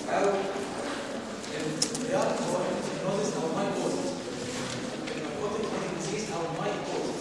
او الرياض هو النوزيس او المايكوزيس الميكوتيك ديزيز او المايكوزيس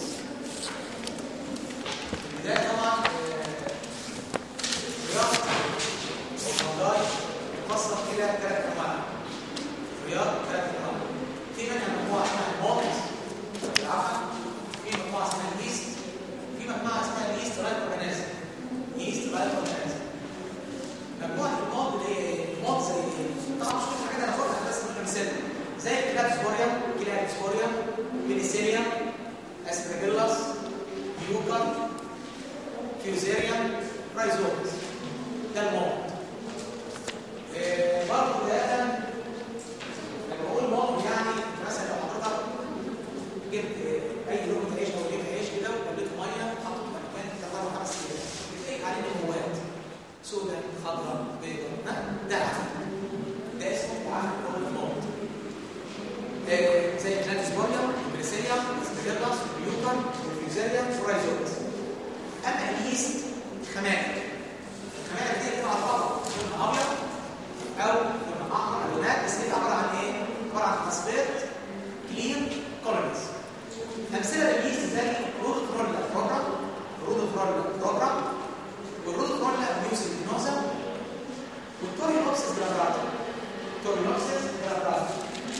البدايه طبعا آه، الرياض والفنجاي مقسم الى ثلاث انواع رياض ثلاث انواع في منها مجموعه اسمها المومنت العفن في مجموعه اسمها اليست في مجموعه اسمها اليست رايت اورجانيزم يست رايت اورجانيزم مجموعه المواد اللي هي المواد زي طبعا مش كل حاجه هناخدها بس ممكن مثال زي كلابسبوريوم كلابسبوريوم بنسيليوم اسبرجيلاس يوكر فيوزيريوم رايزومز ده المواد آه، برضه ده لما بقول موقف يعني مثلا لو حضرتك جبت اي لقمه عيش او رغيف عيش كده وقلبته ميه وحطيته في مكان تطلع خمس ايام بتلاقي عليه مواد سوداء خضراء بيضاء ها ده عفن ده اسمه عفن اللي هو الموت آه، زي كلاتسبوريوم بريسيليوم اسبرجيلاس بيوتر فيوزيريوم فرايزومز اما اليست خمائر الخمائر دي بتبقى على بعض لونها ابيض او لونها احمر لونات بس دي عباره عن ايه؟ عباره عن تصبيط كلين كولونيز امثله لليست زي رودوترولا بروجرام رودوترولا بروجرام والرودوترولا ميوسيلينوزا والتورينوبسيس جلابراتا تورينوبسيس جلابراتا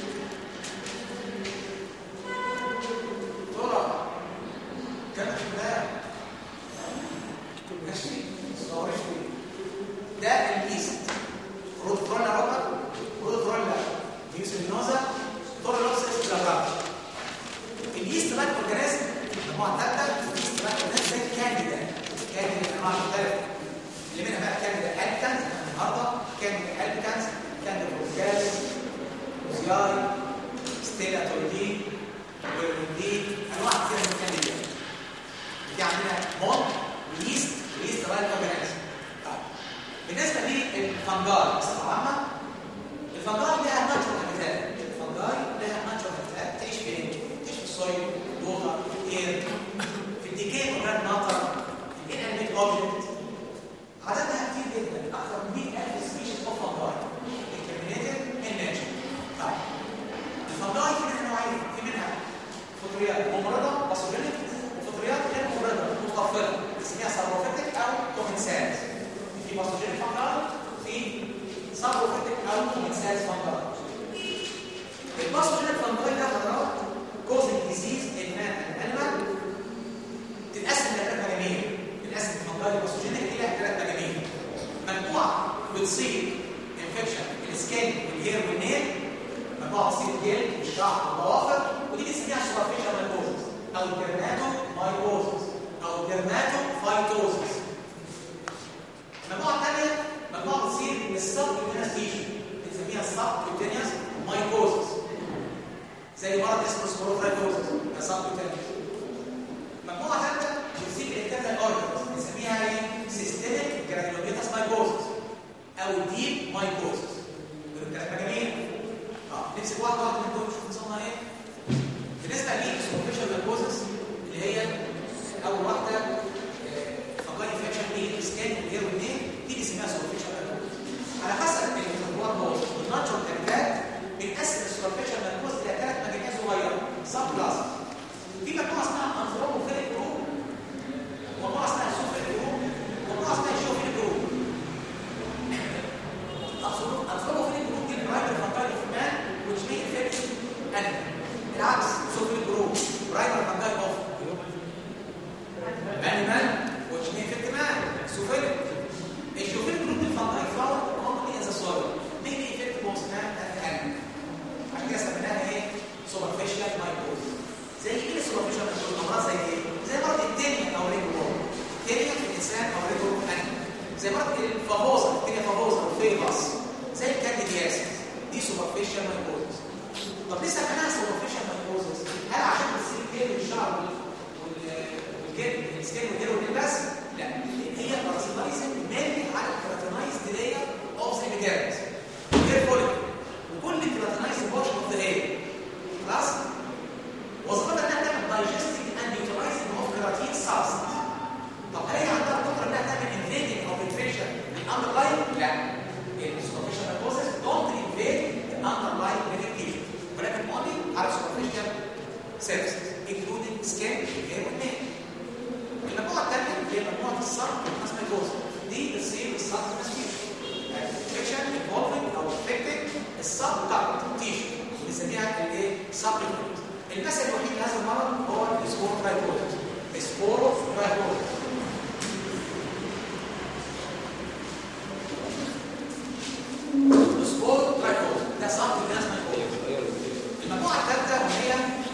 ترى كان في ده ماشي صورش ده اليست رودوترولا بروجرام رودوترولا ميوسيلينوزا تورينوبسيس جلابراتا اليست بقى اورجانيزم مجموعه ثالثه اليست بقى اورجانيزم زي الكانديدا كانديدا انواع مختلفه اللي منها بقى كانديدا الكانز النهارده كانديدا الكانز كانديدا بروكاز وزياي ستيلا تولدي ويرمندي انواع كتير من الكانديدا دي عندنا مون ويست ويست بقى اورجانيزم طيب بالنسبه للفنجاي بصفه عامه الفنجاي لها ناتشورال هابيتات الفنجاي لها ناتشورال هابيتات تعيش فين؟ تعيش في السويل ووتر اير في الديكي اورجان ماتر في الانيميت اوبجكت عددها كتير جدا اكثر من 100000 سبيشيز اوف فنجاي انكرمينيتد ان نيتشر طيب الفنجاي في منها نوعين في منها فطريات ممرضه باثوجينيك وفطريات غير ممرضه متطفله اسمها سابروفيتك او كومنسات في باثوجينيك فنجاي في سابروفيتك او كومنسات فنجاي الباثوجينيك فنجاي ده حضرات كوزنج ديزيز ان مان اند انيمال تتقسم لثلاث مجاميع تتقسم الفنجاي الباثوجينيك الى ثلاث مجاميع مجموعه بتصيب انفكشن السكين والهير والنيل مجموعه بتصيب الجلد والشعر والضوافر ودي بنسميها سوبرفيشال مايكوزس او الدرماتو مايكوزس او الدرماتو فايتوزس مجموعه ثانيه مجموعه بتصيب السب كوتينيوس تيشو بنسميها السب كوتينيوس مايكوزس زي مرض اسمه سبوروفرايتوزس ده سب كوتينيوس مجموعه ثالثه بتصيب الانترنال اورجنز بنسميها ايه سيستميك جرانيولوميتاس مايكوزس او ديب مايكوزس دول الثلاث مجاميع اه نمسك واحده واحده من دول نشوف نظامها ايه بالنسبه للسوبرفيشال مايكوزس اللي هي اول واحده فقاي انفكشن دي سكان والهير والنيل دي اسمها سوبرفيشال مايكوزس على حسب الجوار دوز والناتشورال كانت بنقسم السوبرفيشال مايكوزس الى ثلاث مجاميع صغيره سب كلاس في مجموعه اسمها انثروبوفيليك جروب ومجموعه اسمها سوفيليك جروب ومجموعه اسمها شوفيليك جروب انثروبوفيليك جروب دي برايمري فانجاي اوف مان which may affect animal العكس سوفيليك جروب برايمري فانجاي اوف animal which may affect man سوفيليك الشوفيليك جروب دي فانجاي فلاور commonly in the soil may be affect both man and animal عشان كده سميناها ايه سوبرفيشال مايكروز زي ايه السوبرفيشال مايكروز امراض زي ايه زي مرض التانية او ريجو التانية في الانسان او ريجو انيمال زي مرض الفافوزا التانية فافوزا والفيروس زي الكانديدياسيس دي سوبرفيشال مايكروز طب ليه سميناها سوبرفيشال مايكروز هل عشان بتصير كده الشعر والجلد السكين والهير والنيل بس لا هي باراسيتايزنج مالي على الكراتينايزد لاير اوف ذا ايبيديرمس غير فوليك وكل كراتينايزد بورشن اوف ذا اير خلاص وظيفتها انها تعمل دايجستنج اند يوتيلايزنج اوف كراتين سبستنس طب هل هي عندها القدره انها تعمل انفيدنج او انفيشن للاندر لاين؟ لا السوبرفيشال مايكوزس سيرفيسز including skin hair والنيل المجموعه الثانيه اللي هي مجموعه الصرف والماسميكوز دي بتصير الصرف المسكين انفكشن involving او affecting الصب كارت تيشو بنسميها الايه سبلمنت المثل الوحيد لهذا المرض هو السبور ترايكوز سبور ترايكوز سبور ترايكوز ده صب الناس مالكوز المجموعه الثالثه وهي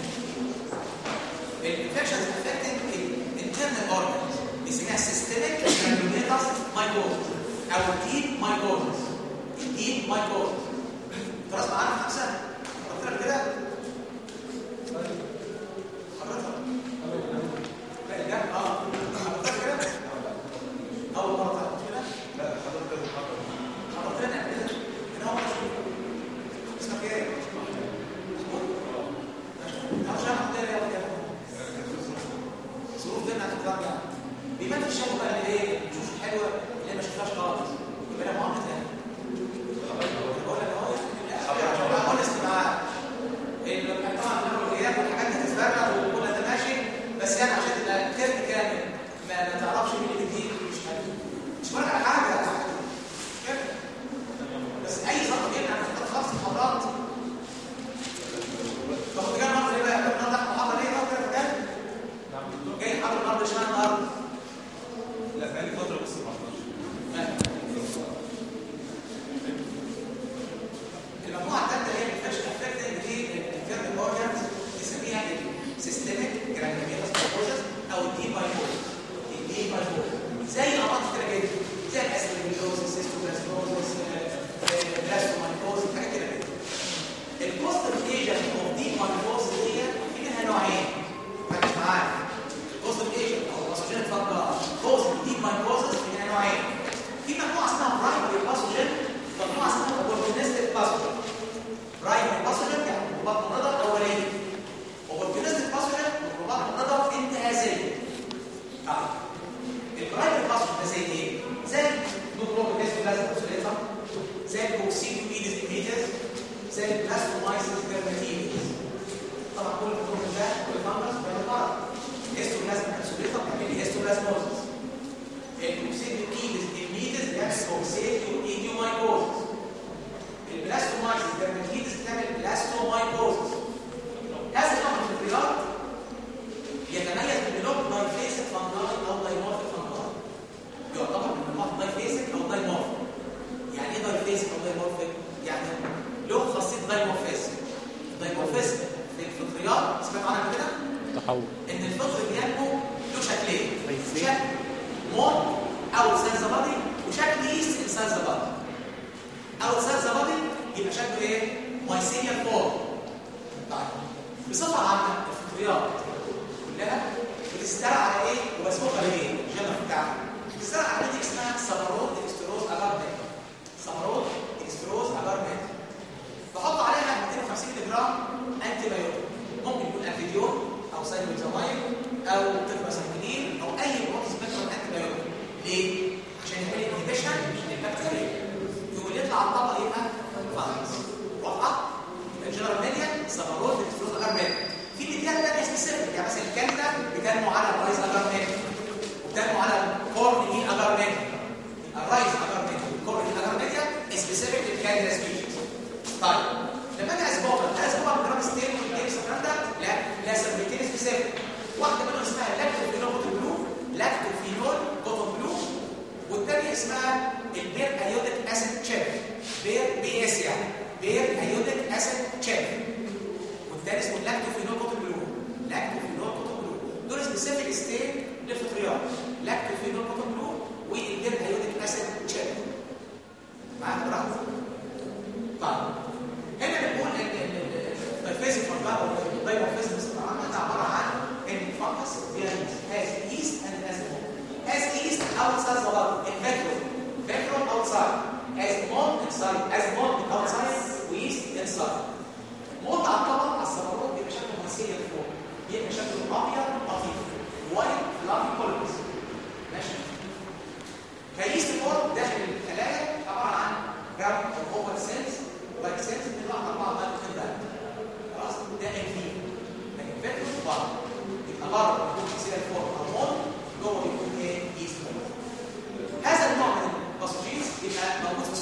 الانفكشنز affecting internal organs بنسميها systemic granulomatous mycosis او deep mycosis deep mycosis خلاص معانا خمسه قلت لك كده حضرتك لا الجنب اه حضرتك كده اول مره تعرف كده لا حضرتك محمد حضرتك كده كده هو اسمك ايه محمود ماشي عشان احضر يا ولد ظروف دينا هتتراجع بيبان في الشغل بقى اللي ايه مش حلوه اللي هي ما شفتهاش خالص يبقى انا معامله تاني بقول لك اهو يعني اقول استماع طبعا الغياب والحاجات دي تتفرق وكل ده ماشي بس يعني عشان تبقى ترم كامل ما, ما تعرفش مين اللي جديد مش حاجه مش بقول على حاجه كده. بس اي ظرف يمنع انك خمس مرات طب انت جاي النهارده ليه بقى؟ النهارده احنا محاضره ليه بقى كده في الجنب؟ جاي حاضر النهارده اشمعنى النهارده؟ لا بقالي فتره بس ما حضرتش المجموعه الثالثه هي الانفكشن افكتنج دي الكيرن اورجانز نسميها السيستميك جرانيولوس مايكوزس او الدي مايكوزس الدي مايكوزس زي امراض كتيره جدا زي الاسبرجلوزس سيستوبلازموزس بلاستومايكوزس حاجات كده جدا الكوستر ايجنت اوف دي مايكوزس دي في منها نوعين ركز معايا الكوستر ايجنت او الباثوجين اتفضل كوز دي مايكوزس في منها نوعين في مجموعه اسمها برايمري باثوجين مجموعه اسمها اوبورتونستيك باثوجين برايمري باثوجين يعني مضاد مرضى اوليه اوبورتونستيك باثوجين مضاد مرضى انتهازيه طيب البرايمري باثوجين ده زي ايه؟ زي نوكلوبيكاس بلازما اوسيليتر زي الكوكسيدوميديز ايميترز زي البلاستومايسيس ديرماتيتس طبعا كل الكلام ده كل فانجس بيتقرب هيستوبلازما اوسيليتر بيعمل هيستوبلازموزس الكوكسيد ايدز الميدز بيعمل كوكسيد وايديومايكوزس البلاستومايسيس ديرماتيتس بتعمل بلاستومايكوزس هذا النوع من الفطريات يتميز بلوك دايفيسك فانجاي او دايمورفيك فانجاي يعتبر من انواع دايفيسك او دايمورفيك يعني ايه دايفيسك او دايمورفيك يعني له خاصيه دايمورفيزم الدايمورفيزم في الفطريات سمعت عنها قبل كده تحول ان الفطر بينمو له شكلين كويس. شكل مون او سانزا بادي وشكل ايست ان سانزا بادي او سانزا بادي يبقى شكله ايه مايسينيال فورم طيب بصفه عامه الفطريات كلها بتسترع على ايه ومسموحه بايه الجنرال بتاعها بتسترع على حاجه اسمها سمرود ديكستروز اجارمنت سمرود ديكستروز اجارمنت بحط عليها 250 ملي جرام انتي بايوتيك ممكن يكون افيديون او سايكلوزامايد او ترباسامينين او اي بروتين سبيكترم انتي بايوتيك ليه؟ عشان يعمل انهبيشن للبكتيريا يقوم يطلع على الطبق يبقى فايروس واضحه؟ يبقى الجنرال ميديا سمرود ديكستروز اجارمنت في ميديات ثانيه سبيسيفيك يعني مثلا الكاندا بتنمو على الرايز اجارمنت وبتنمو على الكورن اي اجارمنت الرايز اجارمنت والكورن اي اجارمنت سبيسيفيك للكاندا سبيشيز طيب لما اجي اسبوعها اسبوعها بالجرام ستيل والتيبس والكلام ده لا لا سبريتين سبيسيفيك واحده منهم اسمها لاكتوفينول كوتون بلو لاكتوفينول كوتون بلو والثانيه اسمها البير ايوديك اسيد تشيب بير بي اس يعني بير ايوديك اسيد تشيب والثاني اسمه لاكتوفينول كوتون بلو لاكتوفينول كوتون بلو دول سبيسيفيك ستيل للفطريات لاكتوفينول كوتون بلو والبير ايوديك اسيد تشيب معاك براحتك طيب هنا بنقول ان الفيزي فانجا او الدايمورفيزم بصفه عامه ده عباره عن ان الفانجس has yeast and has mold has yeast outside the body in vacuum vacuum outside has mold inside has mold outside وyeast inside mold على الطبق على الصبارات بيبقى شكله مصير فوق بيبقى شكله ابيض لطيف وايت فلافي كولز ماشي كيست فوق داخل الخلايا عباره عن جرام او اوفر سيلز لايك سيلز بتطلع مع بعض ما تخدم خلاص ده انفيم لكن فيتروس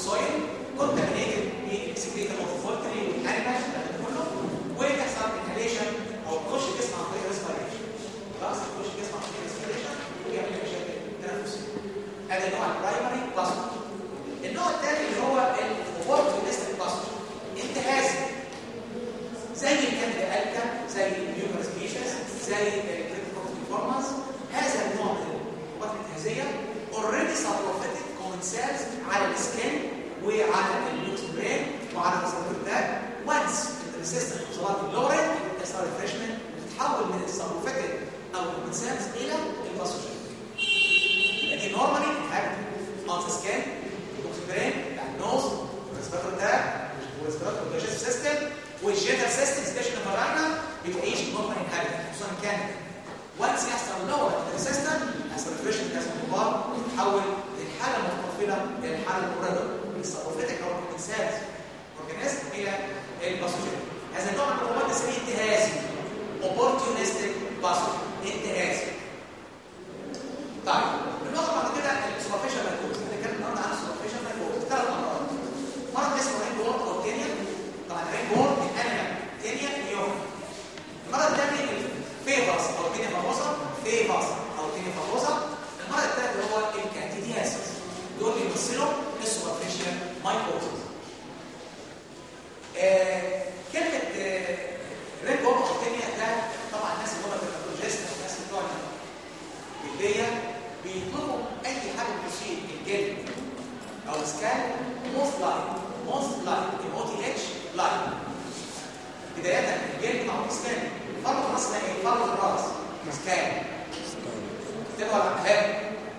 السويل كونتامينيتد بالاكسكريتال اوف بولتري والانيمال كله ويحصل انهاليشن او تخش جسم عن طريق ريسبيريشن خلاص تخش جسم عن طريق ريسبيريشن ويعمل مشاكل تنفسيه هذا النوع البرايمري باسل النوع الثاني اللي هو الاوبورتونستيك باسل انتهازي زي الكانديدا الكا زي النيوكليس سبيشيز زي الكريتيكال بيرفورمانس هذا النوع من القوات الانتهازيه اوريدي سبروفيتد كومنسالز على السكين وعلى النيوكس برين وعلى الريسبتور وانس الريسيستنت اوبزرفات اللورين بتحصل ريفريشمنت بتتحول من السبروفيتد او الكومنسالز الى الباسوجين لكن نورمالي حاجه اون سكين النيوكس برين بتاع النوز الريسبتور تاك والريسبتور دايجست سيستم والجيتر سيستم سبيشال فارانا بتعيش نورمال انهابيتنت خصوصا كان وانس يحصل لور السيستم يحصل ريفريشن لازم الكبار تتحول للحاله المتطفله الى الحاله المبرده السبروفيتك او الانسان اورجانيزم الى الباسوجين هذا النوع من العقوبات اسمه انتهازي اوبورتيونستيك باسوجين انتهازي طيب النقطه بعد كده السوبرفيشال مايكوز هنتكلم النهارده عن السوبرفيشال مايكوز ثلاث امراض مرض اسمه رين بورد او تينيا طبعا رين بورد الانيمال تينيا اليوم المرض الثاني الفيفاس او تينيا فابوسا فيفاس او تينيا فابوسا المرض الثالث هو الكانديدياسيس دول بيمثلوا السوبرفيشال مايكوزز آه كلمه آه رين بورد او تينيا ده طبعا الناس اللي هم الباثولوجيست الناس بتوع الجلديه بيطلبوا اي حاجه تصيب الجلد او السكان موست لايك موست لايك ام او تي اتش لايك بدايه الجلد مع السكان فرض الراس ده ايه فرض الراس سكان اكتبوا على اهم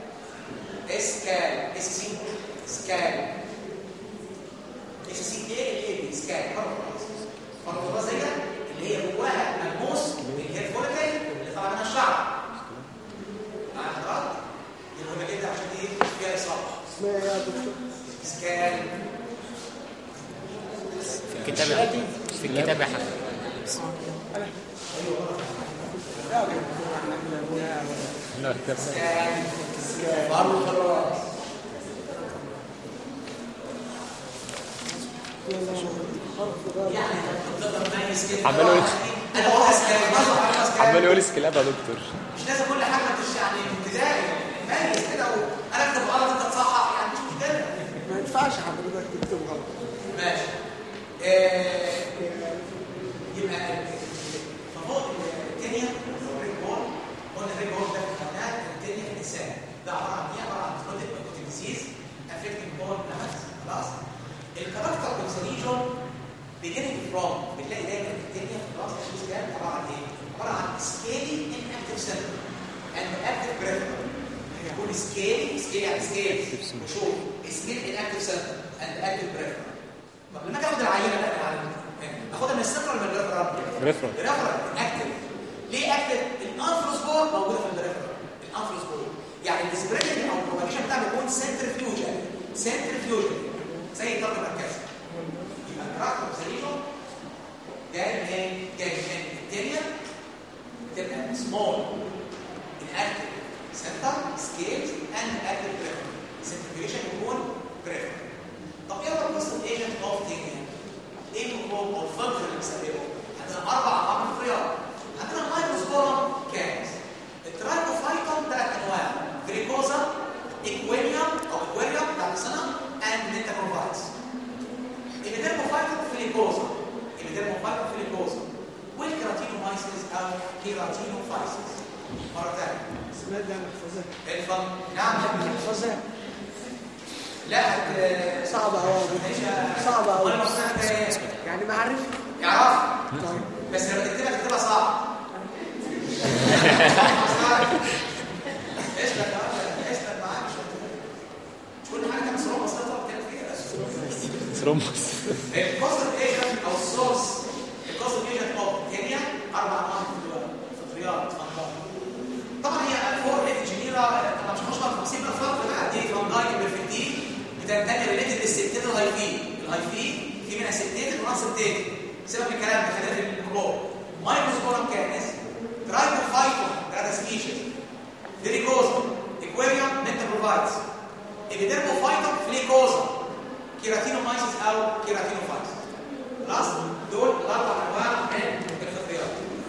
اسكان اس سي سكان اس سي ايه اللي هي سكان فرض الراس فرض الراس دي اللي هي جواها ملموس اللي هي الفوليكل اللي طالع منها الشعر مع حضرتك دي مهمه جدا عشان ايه فيها اصابه اسمها ايه يا دكتور؟ سكان في الكتاب يا حبيبي. في الكتاب يا حبيبي. لا يا دكتور احنا بنعملها لا الكتاب سكان فرض الراس يعني تقدر تميز كده عمال يقول- انا بقول اسكان برضه عمال اسكان عمال يقول اسكلاب يا دكتور مش لازم كل حاجه تش يعني ابتدائي ميز كده وانا اكتب غلط انت تصحح يعني مش مشكله ما ينفعش حضرتك تكتب غلط ماشي آه، يبقى ففوق الكينيا الريك بول قلنا الريك بول ده في الحيوانات الكينيا في الانسان ده عباره عن ايه؟ عباره عن كروتيك مايكوتيك ديزيز افكتنج بول نفس خلاص الكاركتر اوف ذا ليجون beginning from بتلاقي دايما الكينيا في الراس الشيز ده عباره عن ايه؟ عباره عن سكيلي ان اكتف سنتر اند اكتف بريفرال يكون سكيلي سكيلي يعني سكيل وشوف سكيل ان اكتف سنتر اند اكتف بريفرال طب لما تاخد العينه بقى من العينه اخدها من السنتر ولا من الريفرال؟ ريفرال الريفرال اكتف ليه اكتف؟ الانفلوسبور موجوده في الريفرال الانفلوسبور يعني السبريدنج او البروباجيشن بتاعه بيكون سنترفيوجن سنترفيوجن زي الضغط المركزي يبقى الكراكتر سيريشن جاي من جاي من التيريا تبقى سمول inactive center scales and active preference centrifugation يكون preference طب ايه هو القصه ايجنت اوف تينيا ايه هو او الفلتر اللي بيسببه عندنا اربع انواع فطريات عندنا المايكروسبورم كانز الترايكوفايتوم ثلاث انواع فريكوزا اكويريوم او اكويريوم بتاع السنه اند ميتاكروفايتس الديرموفايتوم فيليكوزا الديرموفايتوم فيليكوزا والكيراتينومايسيس او كيراتينوفايسيس مره ثانيه اسمها ده محفظة الفم نعم يا ابني محفظة لا هت صعبة أوي صعبة أوي وانا مقتنع ده ايه يعني معرفة يعرف طيب بس لما تكتبها تكتبها صعب اسمك اسمك معاك مش كل حاجه كان صعوبه بسيطه بتكلم فيها ثرومبس الكوست ايجنت او السورس الكوست ايجنت اوف كينيا اربع انواع فطريات فطريات طبعا هي فور ريت جنيرا طبعا مش هشرح تفاصيل الفرق بقى دي فانداي بيرفكتين بتنتمي ريليتد للستات الهايفين الهايفين في منها ستات ونص ستات سيبك من الكلام ده خلينا في الميكروب مايكروسبورم كانس ترايكوفايتوم ثلاثه سبيشيز فيريكوزا اكواريوم ميتابروفايتس ابيديرموفايتوم فليكوزا كيراتينومايسيس او كيراتينوفايتس خلاص دول الاربع انواع من الفطريات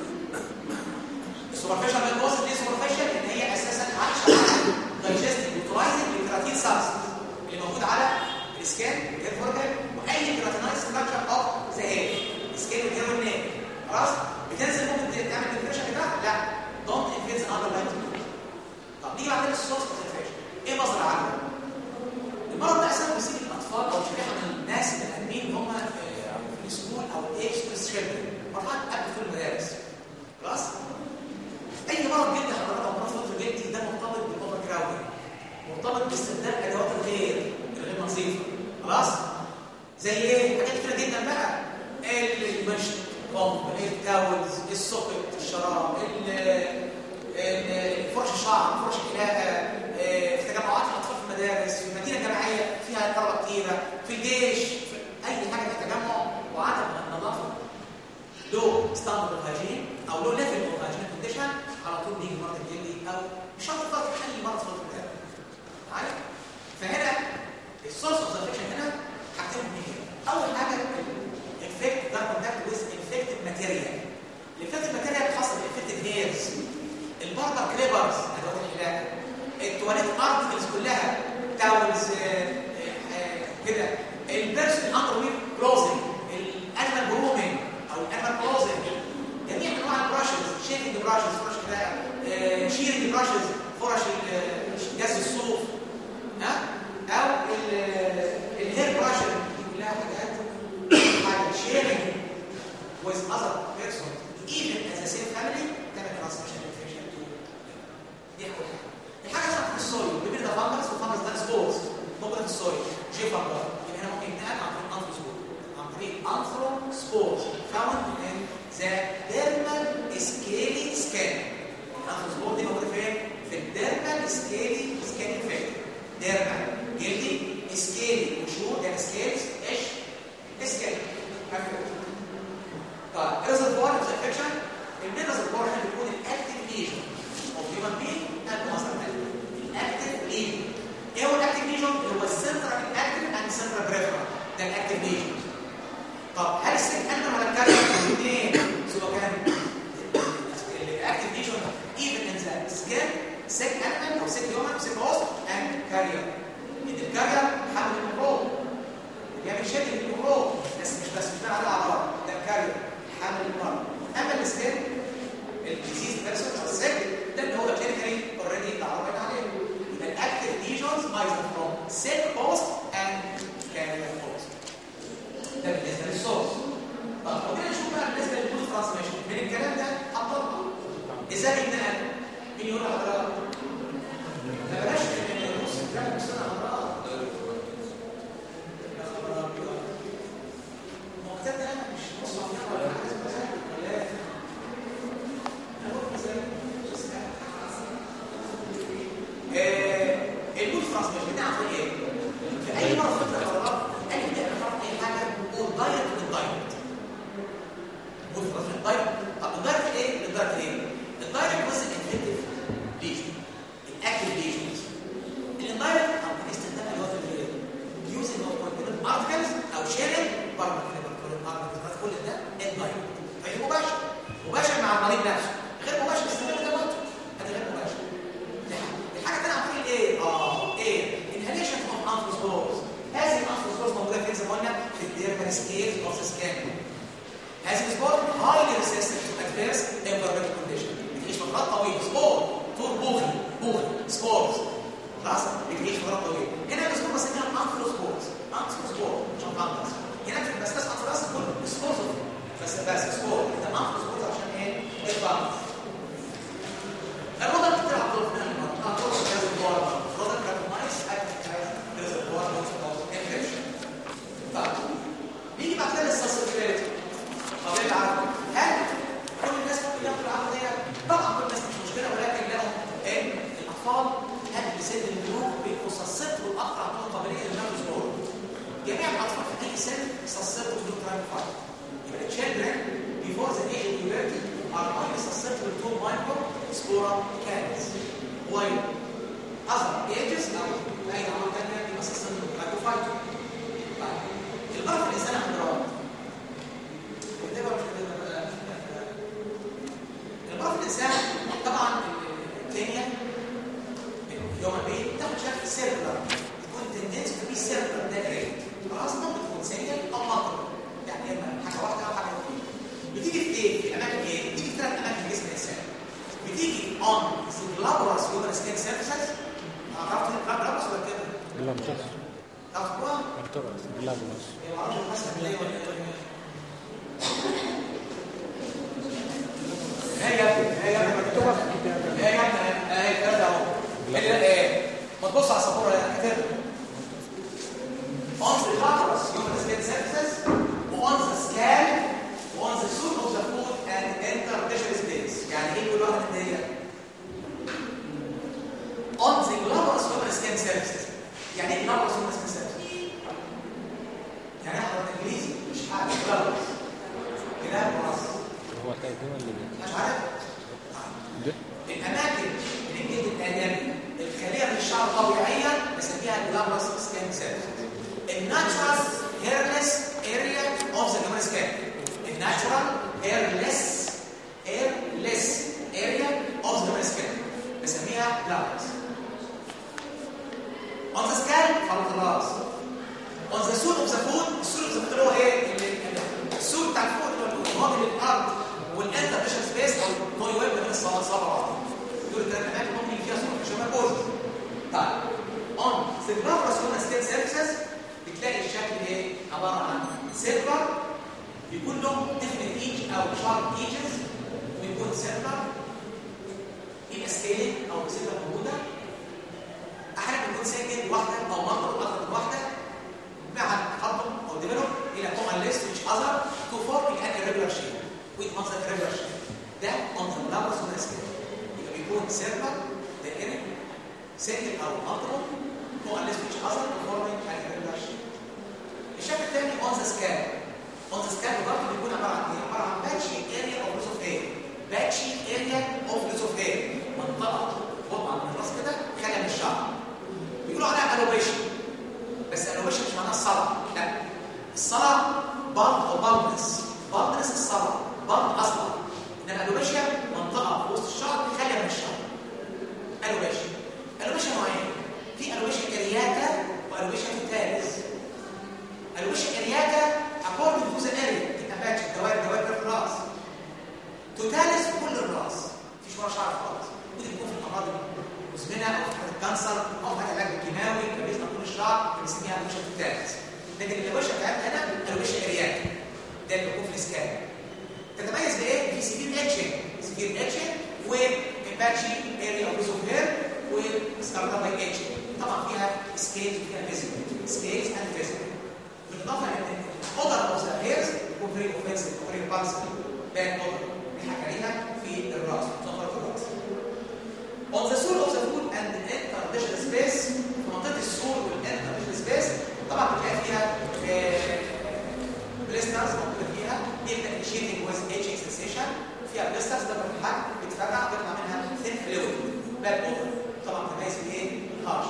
السوبرفيشال ميكوز دي سوبرفيشال ان هي اساسا عايشه على دايجستيف وترايزنج للكيراتين سابس اللي موجود على السكان والهيرفورجل واي كيراتينايز ستراكشر اوف ذا هير السكان والهير والنيك خلاص بتنزل ممكن تعمل ديبريشن بتاعها لا دونت انفيز اندر لاين طب نيجي بعد كده السورس كونسنتريشن ايه مصدر العدوى؟ المرض ده اساسا بيصيب الاطفال او شريحه من الناس البني ادمين اللي هم في السكول او الايج تشيلدرن مرحله قبل دخول المدارس خلاص؟ اي مرض جلدي حضرتك او مرض فطر جلدي ده مرتبط بالاوفر كراودنج مرتبط باستخدام ادوات الغير الغير نظيفه خلاص؟ زي ايه؟ حاجات كتيره جدا بقى المشط البومب التاولز السوكت الشراب ال- ال- فرش الشعر فرش الحلاقه آه، في تجمعات الاطفال في المدارس في مدينه جامعيه فيها طلبه كتيره في الجيش في اي حاجه في تجمع وعدم النظافه لو ستاندرد اوف هايجين او لو ليفل اوف هايجين كونديشن على طول بيجي مرض الجلدي او مش شرط فرق اي مرض في الكتاب معايا فهنا السورس اوف ذا هنا حاجتين مهمين اول حاجه الافكت ده كونتاكت ويز انفكتد ماتيريال الانفكتد ماتيريال خاصه بالانفكتد هيرز الباربر كليبرز ادوات الحلاقه التواليت ارتكلز كلها تاولز كده البيرسون اندر وير كلوزنج الانيمال جرومينج او الانيمال كلوزنج جميع انواع البراشز شيفنج براشز فرش حلاقه شيرنج براشز فرش ال- جز الصوف ها او ال- الهير براشز دي كلها حاجات حاجه شيرنج with other person even as a same family تعمل transmission infection to دي اول حاجه الحاجه الثانيه في السويل بيبقى ده فانجس وفانجس ده سبورز موجوده في السويل جي فانجس يبقى هنا ممكن يتنقل عن طريق انثروسبور عن طريق انثرو سبورز found in the dermal scaly scan الانثروسبور دي موجوده فين؟ في الديرمال سكيلي سكان انفكتد ديرمال جلدي سكيلي وشور يعني سكيلز ايش؟ سكيلي طيب ريزرفوار اوف انفكشن المين ريزرفوار هنا بيكون الاكتيف ليجن اوف هيومن بين اند ماستر الاكتيف ليجن ايه هو الاكتيف ليجن؟ اللي هو السنترال اكتيف اند سنترال بريفرال ده الاكتيف ليجن طب هل السك انت ولا الكارير الاثنين سواء كان الاكتيف ليجن even in the skin sick animal or sick human sick host and carrier ان الكارير حمل الميكروب بيعمل شكل الميكروب بس مش بس مش بقى على الاعراض ده الكارير حمل المرض اما السكين الديزيز بيرسون او السك ده اللي هو كلينيكالي اوريدي اتعرفنا عليه يبقى الاكتيف ليجنز ايزر فروم sick host and carrier host ده بالنسبه للسورس طب لو جينا نشوف بقى بالنسبه للبوست ترانسميشن من الكلام ده هنطبق ازاي بيتنقل مين يقول لحضرتك ما بلاش نص الكلام بس انا هقراه يا خبر ابيض ما هو كتاب ده انا مش نص عميق ولا حاجه بس ولا إيه؟ أنا قلت إزاي؟ بس آه، البوست ترانسميشن بتاعته ايه؟ في اي مره فتره قرارات اي بتعمل فرق اي حاجه والدايركت والدايركت بص خلاص الدايركت طب الدايركت ايه؟ الدايركت ايه؟ الدايركت بص الانفكتيف ليجن الاكتيف ليجنز الاندايركت او استخدام الوقت الغير يوزنج اوف كونتيننت ارتكلز او شيرنج برضه كده بنقول ارتكلز كل ده اندايركت غير مباشر مباشر مع المريض نفسه غير مباشر استخدام الادوات هذا غير مباشر الحاجه الثانيه عن طريق ايه؟ اه ايه؟ انهاليشن اوف انثروسبورز هذه الانثروسبورز موجوده فين زي ما قلنا في الديرمال سكيل اوف ذا سكان هذه السبور هايلي ريسيستنت تو ادفيرس انفيرمنتال كونديشن بتعيش فترات طويله سبور طول بوخي بوخي سبورز خلاص بتعيش فترات طويله هنا السبور بسميها انثروسبورز انثروسبور مش انثروس هناك في البسكاس انثروس كله سبورز بس بس سبور ده انثروسبورز عشان ايه؟ الفانس الوضع بتلعب دور في المرض دور في هذا الدور الوضع كاربونايز اكتف از ريزرفوار اوف انفكشن طيب نيجي بعد كده للسسبيليتي طب ايه العرض هل كل الناس ممكن ياخدوا العرض دي طبعا كل الناس مش مشكله ولكن لهم ان الاطفال قبل سن البلوغ بيبقوا سسبتوا الاكثر عندهم قابليه للنفس دور جميع الاطفال في اي سن سسبتوا to crime fight يبقى children before the age of puberty are highly susceptible to microspora caries while other ages او اي نوع ثانيه بيبقى susceptible to microphyton طيب دكتور لابلاس هي معرفش الحسن ليه ولا ايه هي يا ابني هي يا ابني مكتوبة في الكتاب هي يا ابني اهي الكلام ده اهو اللي ايه ما تبص على السبوره اللي كاتبها on the laterals human skin surfaces on the scalp on the suit of the foot and interstitial space يعني ايه كل واحده من دي on the glabrous human skin surfaces يعني ايه glabrous human skin surfaces يعني احنا بالانجليزي مش حاجه glabrous كلام ورص هو تقريبا اللي بي- مش عارف ده الاماكن اللي الجلد الادمي الخاليه من الشعر طبيعيا بسميها الجلابرس سكين سيلز الناتشرال هيرلس اريا اوف ذا جلابرس سكين الناتشرال هيرلس هيرلس اريا اوف ذا جلابرس سكين بسميها جلابرس on the scalp فرط الراس on the suit of the foot السوت of the foot اللي هو ايه اللي- اللي- السوت بتاع الفوت اللي هو مواجه للارض والانتر بيشن سبيس او التوي ويب من الصوابع صابع دول الثلاث اماكن ممكن فيها صوره شبه بوز طيب on the glabrous human skin surfaces بتلاقي الشكل ايه عباره عن سيلفر بيكون له definite edge او sharp edges ويكون سيلفر يبقى سكيلينج او سيلفر موجوده احيانا بيكون ساكن واحده او منطقه اكثر من واحده مع تقدم او ديفلوب الى common list which other to form an irregular shape with منظر irregular shape ده منظر glabrous human skin يبقى بيكون سيرفر دائري ساكن او منطقه common list which other to form an irregular shape الشكل الثاني on the scale on the scale برضه بيكون عباره عن ايه؟ عباره عن patchy area of loss of hair patchy area of loss of hair منطقه بقعه من الراس كده خاليه من الشعر بيقولوا عليها الوبيشن بس الوبيشن مش معناها الصلع لا الصلع بلد او بلدنس بلدنس الصلع بلد اصلا انما الوبيشن منطقه في وسط الشعر خاليه من الشعر الوبيشن الوبيشن نوعين في الوبيشن ارياتا والوبيشن تالز الوبيشن ارياتا according to the area تبقى باتش دوائر دوائر في الراس توتاليس في كل الراس مفيش ولا شعر خالص ممكن يكون في الامراض المزمنه او في حاله الكانسر او في العلاج الكيماوي كبسنا طول الشعر بنسميها الوبيشن توتاليس لكن الوبيشن بتاعتنا هنا الوبيشن ارياتا ده اللي بيكون في الاسكان تتميز بايه؟ في سيفير اتشنج سيفير اتشنج وباتشي اريا اوف اوف هير وستارت باي اتشنج طبعا فيها سكيلز وفيها فيزيكال سكيلز اند فيزيكال بالاضافه ان الاودر اوف ذا هيرز يكون فيري اوفنسيف وفيري بالسيف باد اودر بنحكي عليها في الراس مظفر في الراس On the sole of the foot and the interdigital space في منطقه السول والانترdigital space طبعا بتلاقي فيها بليسترز موجوده فيها بيبدا initiating with aging sensation فيها بليسترز ده في الحجم بتفرقع بيطلع منها thin fluid bad odor طبعا تميز بايه؟ هارش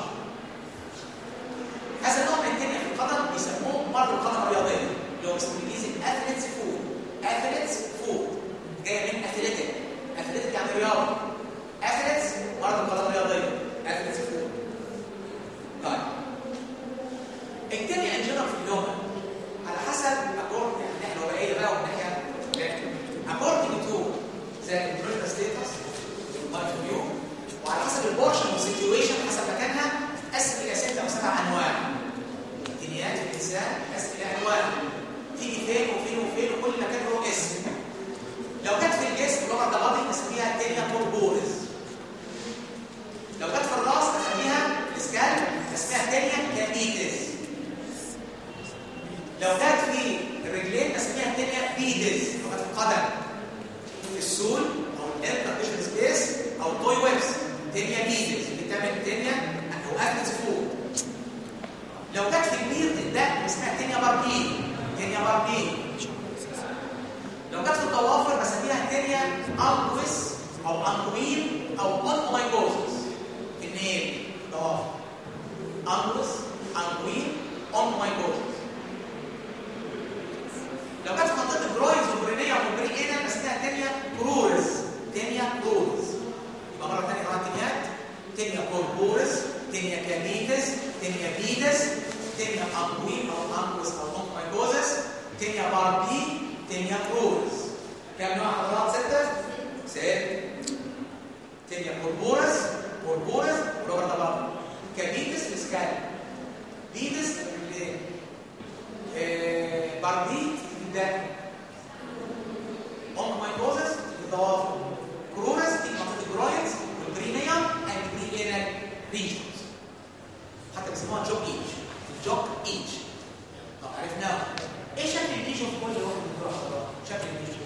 هذا النوع من التنية في القدم بيسموه مرض القدم الرياضية اللي هو باسم الانجليزي اثليتس فود اثليتس فود جاية من اثليتيك اثليتيك يعني رياضة اثليتس مرض القدم الرياضية اثليتس فود طيب التنية انجنر في اللغة على حسب اكورد يعني الناحية الوبائية بقى والناحية according to the empirical status point of view وعلى حسب البورشن والسيتويشن حسب مكانها تقسم الى ستة او سبع انواع تنيات الانسان تقسم الى انواع تيجي فين وفين وفين وكل مكان له اسم لو كانت في الجسم اللغه الضبابي نسميها تنيا كوربورز لو كانت في الراس نسميها الاسكال نسميها تنيا كابيتس لو كانت في الرجلين نسميها تنيا بيدز لو كانت في القدم في السول او الانترفيشن سبيس او التوي ويبس تنيا بيدز اللي بتعمل تنيا او اكلز فود لو كانت في البيض ده اسمها تنيا باربي تنيا باربي لو كانت في الضوافر بسميها تنيا انكويس او انكوين او اونكومايكوزس في النيل ضوافر انكويس انكوين اونكومايكوزس لو كانت في منطقه الجرويز والبرينيه والبريئه بسميها تنيا كرورز تنيا كرورز يبقى مره ثانيه طبعا تنيات تنيا كوربورس تنيا كاميتس تنيا بيدس تنيا انكوين او انكوس او اونكومايكوزس تنيا باربي تنيا كرورز كم نوع حضرات ستة؟ ست تنيا كوربورس كوربورس وربع طبعا كاميتس الاسكال بيدس الرجلين باربيت الدم اونكومايكوزس الضوافر كرونس دي منطقه الجروينز والبرينيوم اند برينيال ريجنز حتى بيسموها جوك ايتش جوك ايتش طب عرفناها ايه شكل الليجن في كل واحد من الدكتور شكل الليجن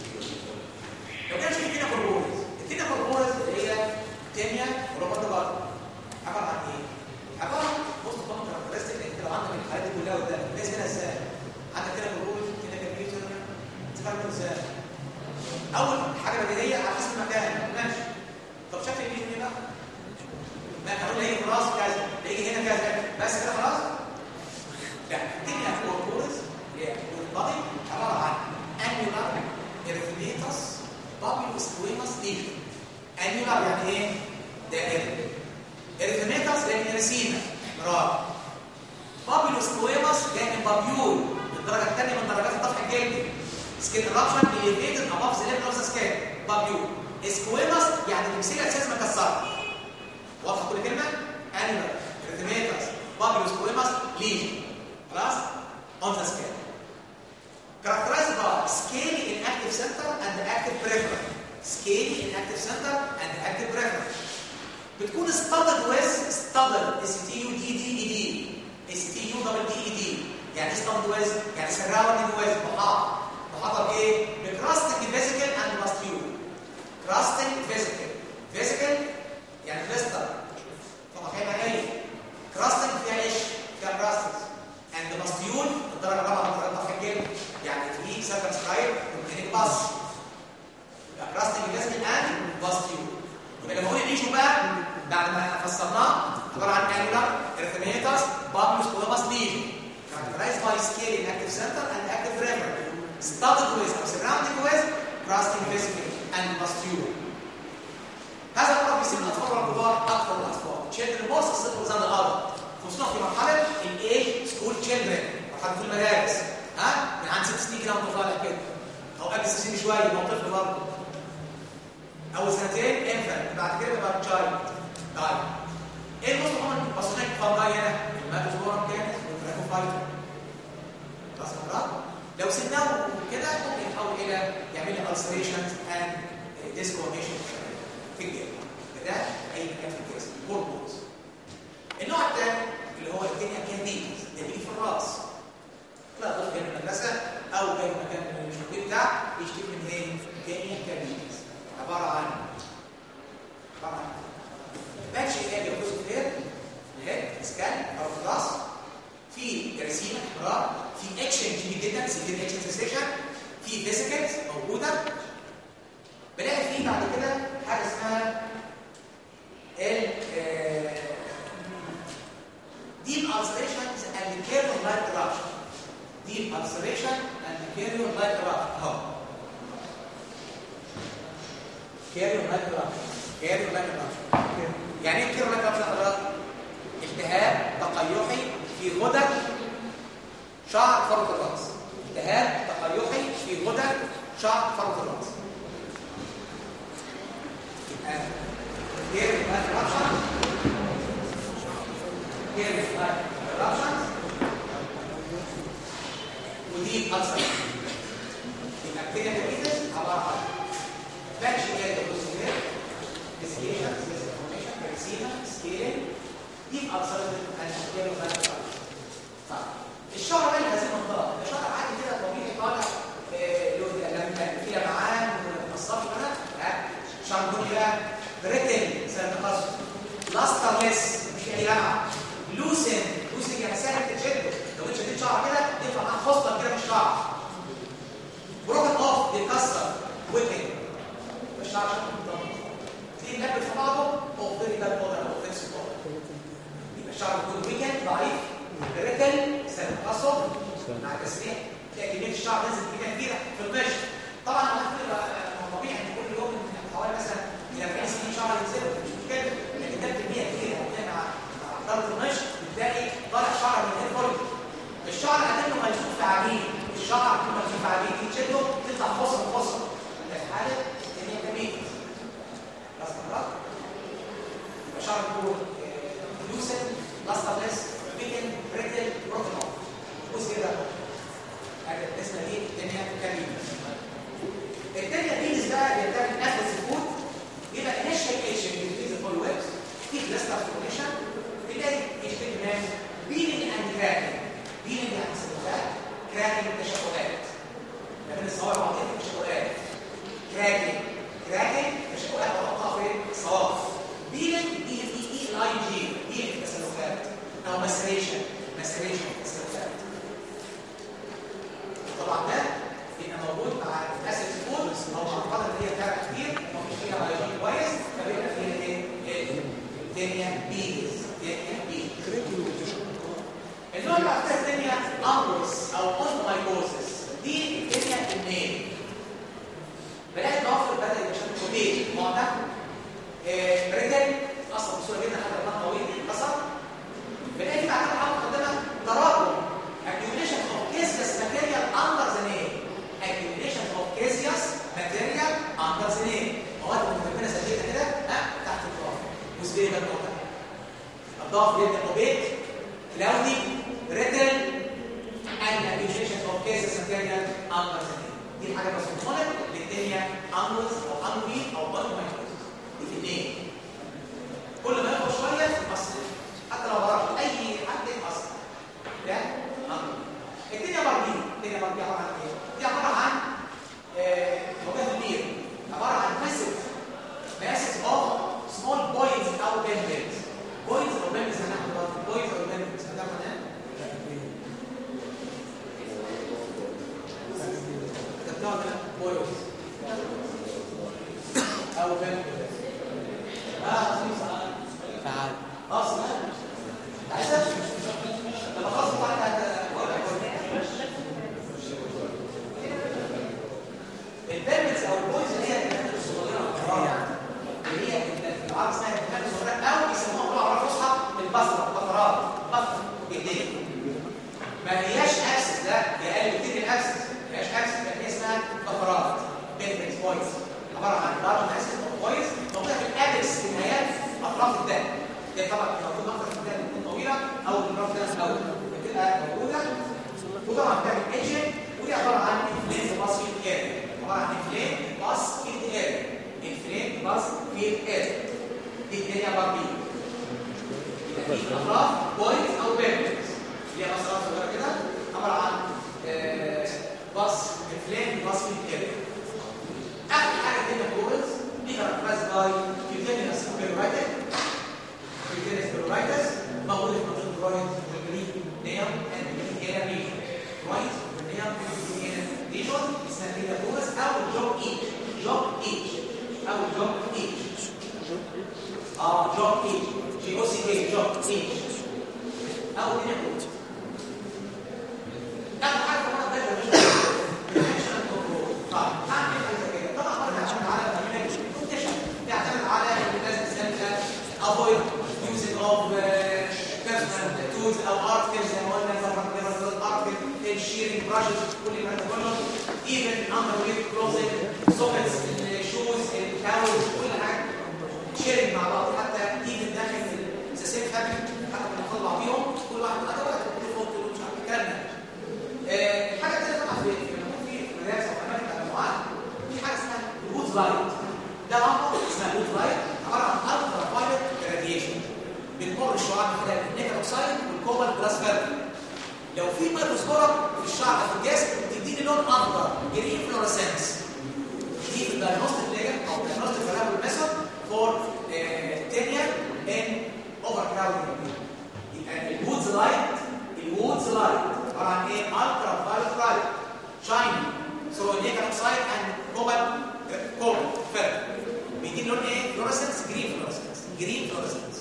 لو كان في كده كوربورز التينا كوربورز اللي هي تانيا وربط بقى عباره عن ايه؟ عباره عن بص طبعا كاركترستيك انت لو عندك الحالات دي كلها قدامك الناس هنا ازاي؟ عندك كده كوربورز كده كمبيوتر تفهم ازاي؟ اول حاجه بديهيه على حسب المكان ماشي طب شكل الليجن ايه بقى؟ ما هقول هيجي في راس كذا هيجي هنا كذا بس كده خلاص؟ لا الدنيا كوربورز اللي هي البادي عباره عن انيولار ارثميتس بابيو سكويماس ليجن انيولار يعني ايه؟ دائري ارثميتس يعني رسيمه مرار بابيو سكويماس جاي من بابيول الدرجه الثانيه من درجات الطفح الجلدي سكين eruption elevated above the level of the skin بابيول سكويماس يعني تمثيل اساس مكسره واضحه كل كلمه؟ انيولار ارثميتس بابيو سكويماس ليجن خلاص؟ on the skin characterized by scaly inactive center and active peripheral scaly inactive center and active peripheral بتكون studded with studded s t u d d e d s t u double d e d يعني ايه studded with يعني surrounding with محاط محاطه بايه بكراستنج فيزيكال اند ماستيول كراستنج فيزيكال فيزيكال يعني فيستر طبعا فاهم ايه كراستنج فيها ايش فيها كراستنج اند ماستيول الدرجه الرابعه من درجات ضغط الجلد يعني في سكند سكاير ممكن باص يبقى كراستنج فيزيكال اند ماستيول يبقى لما اقول الايشو بقى بعد ما فسرناه عباره عن انيولار ارثميتاس بابلوس كولوباس ليجن characterized by scale in active center and active river studded with or surrounded with crusting vesicle and pustule هذا المرض بيصيب الاطفال والكبار اكثر من الاطفال children most susceptible than the other خصوصا في مرحله الايج سكول children مرحله المدارس ها من عند ست سنين كده وانت طالع كده او قبل ست سنين شويه يبقى طفل برضه اول سنتين انفنت بعد كده بقى تشايلد طيب ايه الموست كومن باثوجينيك فانجاي هنا الماتوزورم كان والتراكوفايتر خلاص مرات لو سناه كده ممكن يتحول الى يعمل لي ulcerations and discoloration في الجلد ده اي مكان في الجسم هرمونز النوع الثاني اللي هو الدنيا كانديدز ده بيجي في الراس لا ضيف جاي من المدرسه او جاي من مكان من الشغل بتاع بيشتكي من ايه؟ دنيا كانديدز عباره عن عباره عن باتش الاقي جزء فير الهيد سكان او في الراس في جرثيمه احمرار في اكشن كبير جدا سيفير اكشن سيسيشن في فيسيكلز موجوده بلاقي فيه بعد كده حاجه اسمها ال deep ulcerations and carrion like eruption deep ulceration and carrion like eruption اهو carrion like eruption carrion like eruption يعني ايه carrion like eruption حضرتك التهاب تقيحي في غدد شعر فرط الراس التهاب تقيحي في غدد شعر فرط الراس يبقى carrion like eruption carrion like eruption ودي ألسر يبقى كده كده عبارة عن باتش جاي بروسيجر ديسكيشن سيستميشن كارسينا سكيلينج دي ألسر الأشكال والأشكال طيب الشعر بقى اللي هذه المنطقة الشعر عادي كده طبيعي طالع لما في لمعان مصاف كده شعر دول بقى بريتل سنة تقصد لاسترلس مش أي لمعة لوسن لوسن يعني سهل تشده لو انت شديت شعر كده يطلع معاك خصله كده في الشعر بروكن اوف بيتكسر ويكن الشعر شكله مطمن تيجي نقبل في بعضه او فيري باد اوردر او فيكس اوردر يبقى الشعر بيكون ويكن ضعيف بريتل سهل التقصر مع التسريح تلاقي كميه الشعر نازل كميه كبيره في القشر طبعا هو طبيعي ان كل يوم حوالي مثلا الى 40 سنين شعر ينزل مش مشكله لكن ده كميه كبيره مع ضربه القشر بتلاقي طالع شعر من الهيد فوليوم الشعر اكنه ملفوف في عجين الشعر اكنه ملفوف في عجين تشده تطلع خصم خصم ده في حاله ان هي كبير خلاص مرات يبقى شعر يكون لوسن لاسترلس بيكن بريتل بروكن اوف بص كده كراكنج تشققات ما بين الصوابع وبعضها تشققات كراكنج كراكنج تشققات وتقطع في الصوابع بيلنج بي اي اي الاي جي بيلنج تسلخات او مسريشن مسريشن تسلخات طبعا ده بيبقى موجود مع الاسيد فود او مع القدر اللي هي بتاعت كتير ومفيش فيها بيولوجي كويس فبيبقى فيها ايه؟ إيه؟ دنيا بيز دنيا بيز كريتي وتشقق النوع اللي بعد كده الدنيا امبروس او اونمايكوزس دي الدنيا الميل بلاقي الضوافر بدا يبقى شكله كوتيج معتم آه، بريدل اصلا بصوره جدا حتى لو كان طويل اتكسر بلاقي في بعد كده حاجه مقدمه تراكم accumulation of caseous material under the nail accumulation of caseous material under the nail مواد مكمله سلبيه كده ها تحت الضوافر وسبيل ده النقطه الضغط يبدا اوبيك كلاودي ريتل and accumulation of cases material under the nail دي الحاجه المصنوعه للدنيا انوز او انوي او بانومايكوز دي في النيل كل ما ياخد شويه يتأثر حتى لو ضرب اي حد يتأثر ده انوي الدنيا باربي الدنيا باربي عباره عن ايه؟ دي عباره عن آه، موجات النيل عباره عن ماسف ماسف اوف سمول بوينتس او بيمبلز بوينتس او بيمبلز هناخد دلوقتي بوينتس او بيمبلز هناخد هنا كتبتها هنا بوينتس او بيمبلز اه خلاص تعال خلاص عايزة لما خلاص بعد البيرمنتس او البويز اللي هي الكلمات الصغيره القرار اللي هي في العرب اسمها الكلمات الصغيره او بيسموها بالعربيه الفصحى البصره القطرات بصره بايديك ما هياش اكسس لا هي اقل كتير من الاكسس ما هياش اكسس لكن هي اسمها قطرات بيرمنتس بويز عباره عن لارج اكسس بويز موجوده في الابكس في نهايات اطراف الدم ده طبعا موجود اكتر في الدم بتكون طويله او الاطراف ده الاول بتبقى موجوده وطبعا بتعمل ايجنت ودي عباره عن انفلين باس فيد اريا عباره عن انفلين باس فيد اريا انفلين باس فيد اريا دي الدنيا باربي يبقى في اطراف بوينت او بيرمنتس اللي هي مسارات صغيره كده عباره عن آه، باس انفلين باس فيد اريا اخر حاجه الدنيا بورز دي كاركترايز باي كيوتينيوس بيرورايتس كيوتينيوس بيرورايتس موجوده في منطقه الرايت والجرين نيم اند جرين ريجن رايت والنيم جرين ريجن اسمها كده بورز او جوب ايج جوب ايج او جوب ايج اه جوب ايج جي او سي كي جوب ايج او الدنيا بورز اخر حاجه كمان ده الريجن كنترول طيب هعمل حاجه زي كده طبعا برجع اشتغل على البرنامج كونديشن بيعتمد على الناس السالكه avoid using of uh, personal tools او articles زي ما قلنا زي ما قلنا article الشيرنج brushes كل الكلام ده كله even underwear clothing sockets الشوز التاولز كل حاجه شيرنج مع بعض حتى even داخل السيستم فابريك حتى بنطلع بيهم كل واحد ادوات تليفون كله مش عارف الكلام ده آه، الحاجه الثانيه طبعا في في لما يكون في مدارس او اماكن تجمعات في حاجه اسمها الوود لايت ده لمبه اسمها الوود لايت عباره عن الترا فايلت راديشن بتمر الشعاع من خلال النيكل اوكسايد والكوبر جلاس فيرم لو في ميكروسكوب في الشعر في الجسم بتديني لون اخضر جرين فلورسنس دي في الدايجنوستيك ليجن او الدايجنوستيك فالابل ميثود فور تينيا ان اوفر كراودنج يبقى الوودز لايت الوودز لايت عباره عن ايه الترا فايلت لايت شايني سو نيكل اوكسايد اند كوبر كوبر فيرم بيديني لون ايه فلورسنس جرين فلورسنس جرين فلورسنس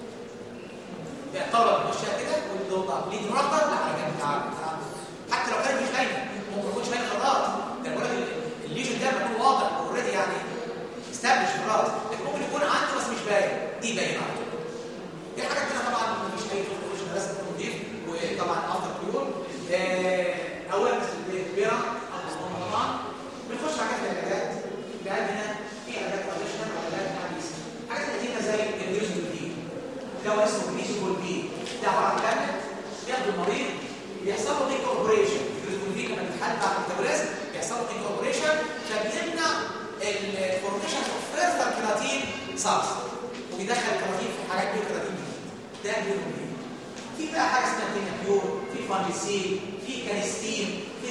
بيعتبر ماشيه كده والضوء ليه مربط لا على جنب تعالى حتى لو كان مش باينه ممكن ما يكونش باينه خلاص ده بقول لك الليجن ده بيكون واضح اوريدي يعني استابلش خلاص لكن ممكن يكون عنده بس مش باين دي باينه على طول دي حاجات كده طبعا مفيش اي تكنولوجيا لازم تكون نضيف وطبعا افضل بيور اولا بس الكبيره طبعا بنخش حاجات في العلاجات العلاج هنا في علاجات تراديشنال وعلاجات حديثه حاجات قديمه زي النيوزولوجي دواء اسمه جليسيكول بي ده عباره عن تابلت بياخده المريض بيحصل له انكوربوريشن الجليسيكول بي لما بيتحل بعد الميتابوليزم بيحصل له انكوربوريشن فبيمنع الفورميشن اوف فيرتر كيراتين سابس وبيدخل كيراتين في حاجات بيو كيراتين ده جليسيكول بي في بقى حاجه اسمها تينابيور في فانجيسين في كانستين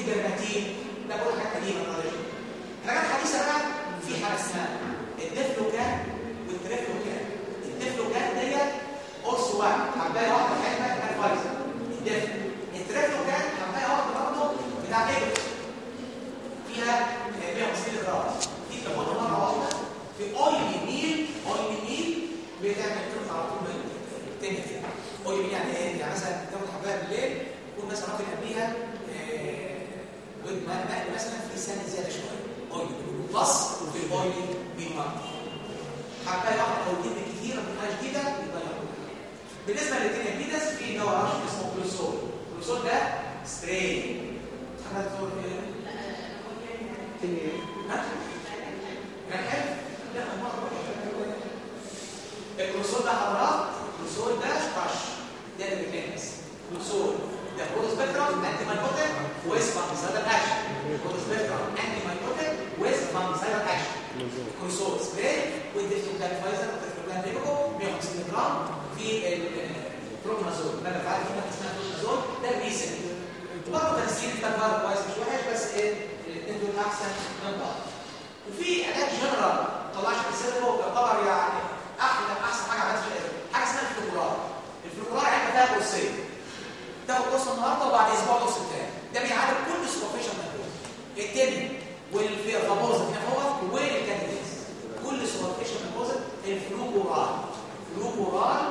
والدرماتين ده كل حاجات قديمه نولوجي الحاجات الحديثه بقى في حاجه اسمها الديفلوكان والتريفلوكان الديفلوكان ديت قرص واحد حبايه واحده بتاعتها كان فايزر الديفلو التريفلوكان حبايه واحده برضه بتاع ايه فيها 150 جرام دي بتاخدها مره واحده في اويلي ميل اويلي ميل بتعمل كده على طول من تاني كده اويلي ميل يعني ايه يعني مثلا تاخد حبايه بالليل تكون مثلا واكل قبليها ود ماء مثلا في سنه زياده شويه اويلي بلس وفي الاويلي ميل مره حبايه واحده او اتنين كتيره من حاجه جديده يبقى بالنسبه للتاني جديده في دواء رش اسمه كلوسول كلوسول ده سبراي حاجه تقول ايه تاني ايه؟ ها؟ كان حلو؟ لا مرة الكلوسول ده حضرات الكلوسول ده رش ده اللي بيتنفس كلوسول ده برود سبيكترم انتي مايكوتيك ويز فانجيسايدال اكشن برود سبيكترم انتي مايكوتيك ويز فانجيسايدال اكشن كلوسول سبراي والديفلوكان فايزر والديفلوكان ليبوكو 150 جرام في البروجنازول ده اللي عارف هنا اسمها بروجنازول ده الريسنت برضه تنسيق التنفيذ كويس مش وحش بس ايه الاثنين دول احسن من بعض وفي علاج جنرال طلعش في السيرفو يعتبر يعني احلى احسن حاجه عملتها في العلاج حاجه اسمها الفلوكولار الفلوكولار علبه فيها قرصين تاخد قرص النهارده وبعد اسبوع قرص الثاني ده بيعالج كل سوبرفيشن ميكروب التاني والفابوز هنا هو والكانديديز كل سوبرفيشن ميكروب الفلوكولار فلوكولار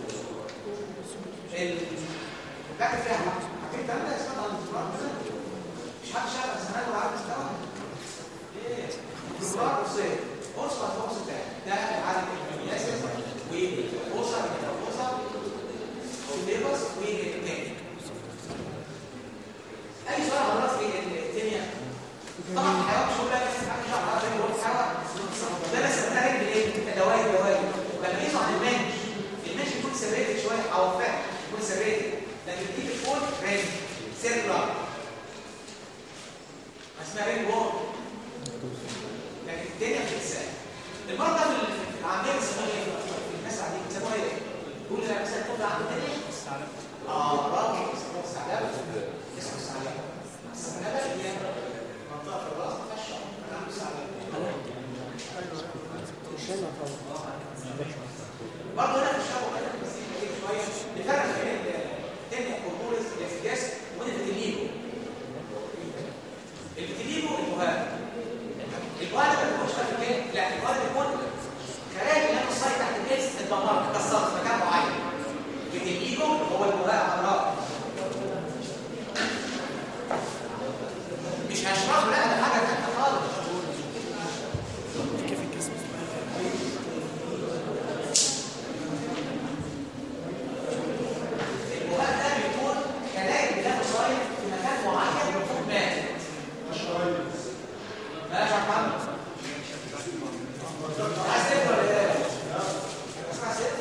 ال لكن فيها حاجه الكلام ده اسمها الفلوكولار مش حد شاف السنه ولا عارف مستوى ايه الفلوكولار قرصين قرص بعد قرص الثاني ده العالم الاساسي وقرصه من القرصه والليبس والتاني اي سؤال خلاص في الدنيا طبعا الحيوان مش هقول لك بس حاجه شعر هذا اللي هو الحيوان ده بس بنتكلم بالايه الدواء الدواء لما يجي عند المنش المنش يكون سريت شويه او فات يكون سريت لكن دي بتكون رينج سيركلر اسمها رينج وور لكن الدنيا بتتسال المرض ده في العمليه بيسموها ايه في الناس العاديه بيسموها ايه يقول لك مثلا الطفل عنده الدنيا اه راجل اسمه الثعلبه اسمه الثعلبه الثعلبه هي منطقه في الراس ما فيهاش شعر عنده ثعلبه مش هنا طبعا برضه هنا في الشعر وقت بس كده شويه نفرق بين الدنيا كوربوريس اللي في الجسم وبين الفيتيليجو الفيتيليجو المهاب المهاب ما بيكونش في الجسم لا المهاب بيكون خلايا اللي الصاي تحت الجسم اتدمرت اتكسرت في مكان معين الفيتيليجو هو المهاب حضرتك مش هشرح لا ده حاجه ثانيه خالص كيف الجسم المهاب ده بيكون خلايا اللي الصاي في مكان معين بيكون ماتت ماشي يا محمد عايز تاكل ولا ايه؟ اسمع ست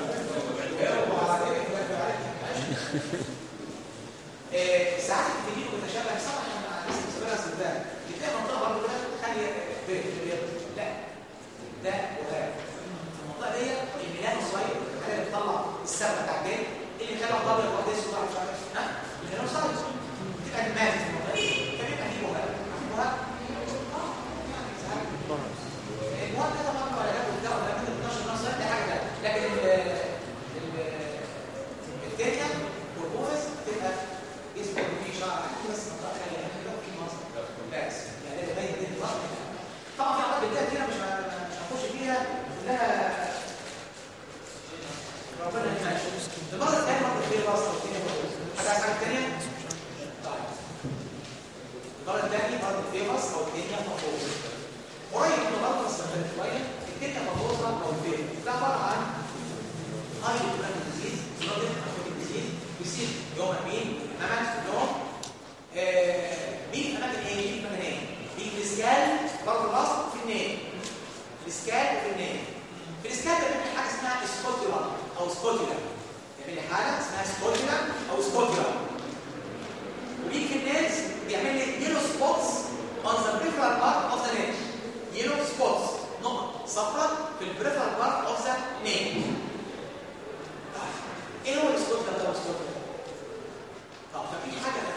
إيه، ساعات الفيديو بتشابه صح مع الاستثمار صدقني بتلاقي منطقه برضه كده خلي بيت بيت لا ده وده المنطقه دي الميلان الصغير الحاجه اللي بتطلع السبب بتاع الجلد اللي بيخلي الضرب الواحد يسوع مش عارف ها الميلان الصغير تبقى الماتت في المنطقه دي فبيبقى في مهاب مهاب اه يعني ساعات المهم ده طبعا ولا جاب وبتاع ولا جاب 12 نص دي حاجه تانية. لكن ال ال الدنيا والبوفس تبقى جسمك فيه شعر بس منطقه خليها كده وفي مصر بس يعني ده باين جدا ضغط طبعا في علاقات بالدنيا كده مش ه- مش هنخش فيها كلها ربنا يهدينا المره الثانيه برضه في راس الدنيا حاجه عايز حاجه ثانيه؟ طيب المره الثانيه برضه في راس او الدنيا مفروض قريب من غلطه السنه شويه الدنيا مبوظه او فين ده عباره عن هاي بلان ديزيز نودل ديزيز بيصير يوم مين امام يوم آه، مين في اماكن ايه مين في اماكن ايه مين في الاسكال برضه الاصل في النيل الاسكال وفي النيل في الاسكال ده بيعمل حاجه اسمها سكوتيلا او سكوتيلا بيعمل لي حاجه اسمها سكوتيلا او سكوتيلا وبيجي في النيلز بيعمل لي يلو سبوتس on the peripheral part of the nail yellow spots نقط صفراء في البريفرال part of the nail ايه هو السكوت ده السكوت طب ففي حاجه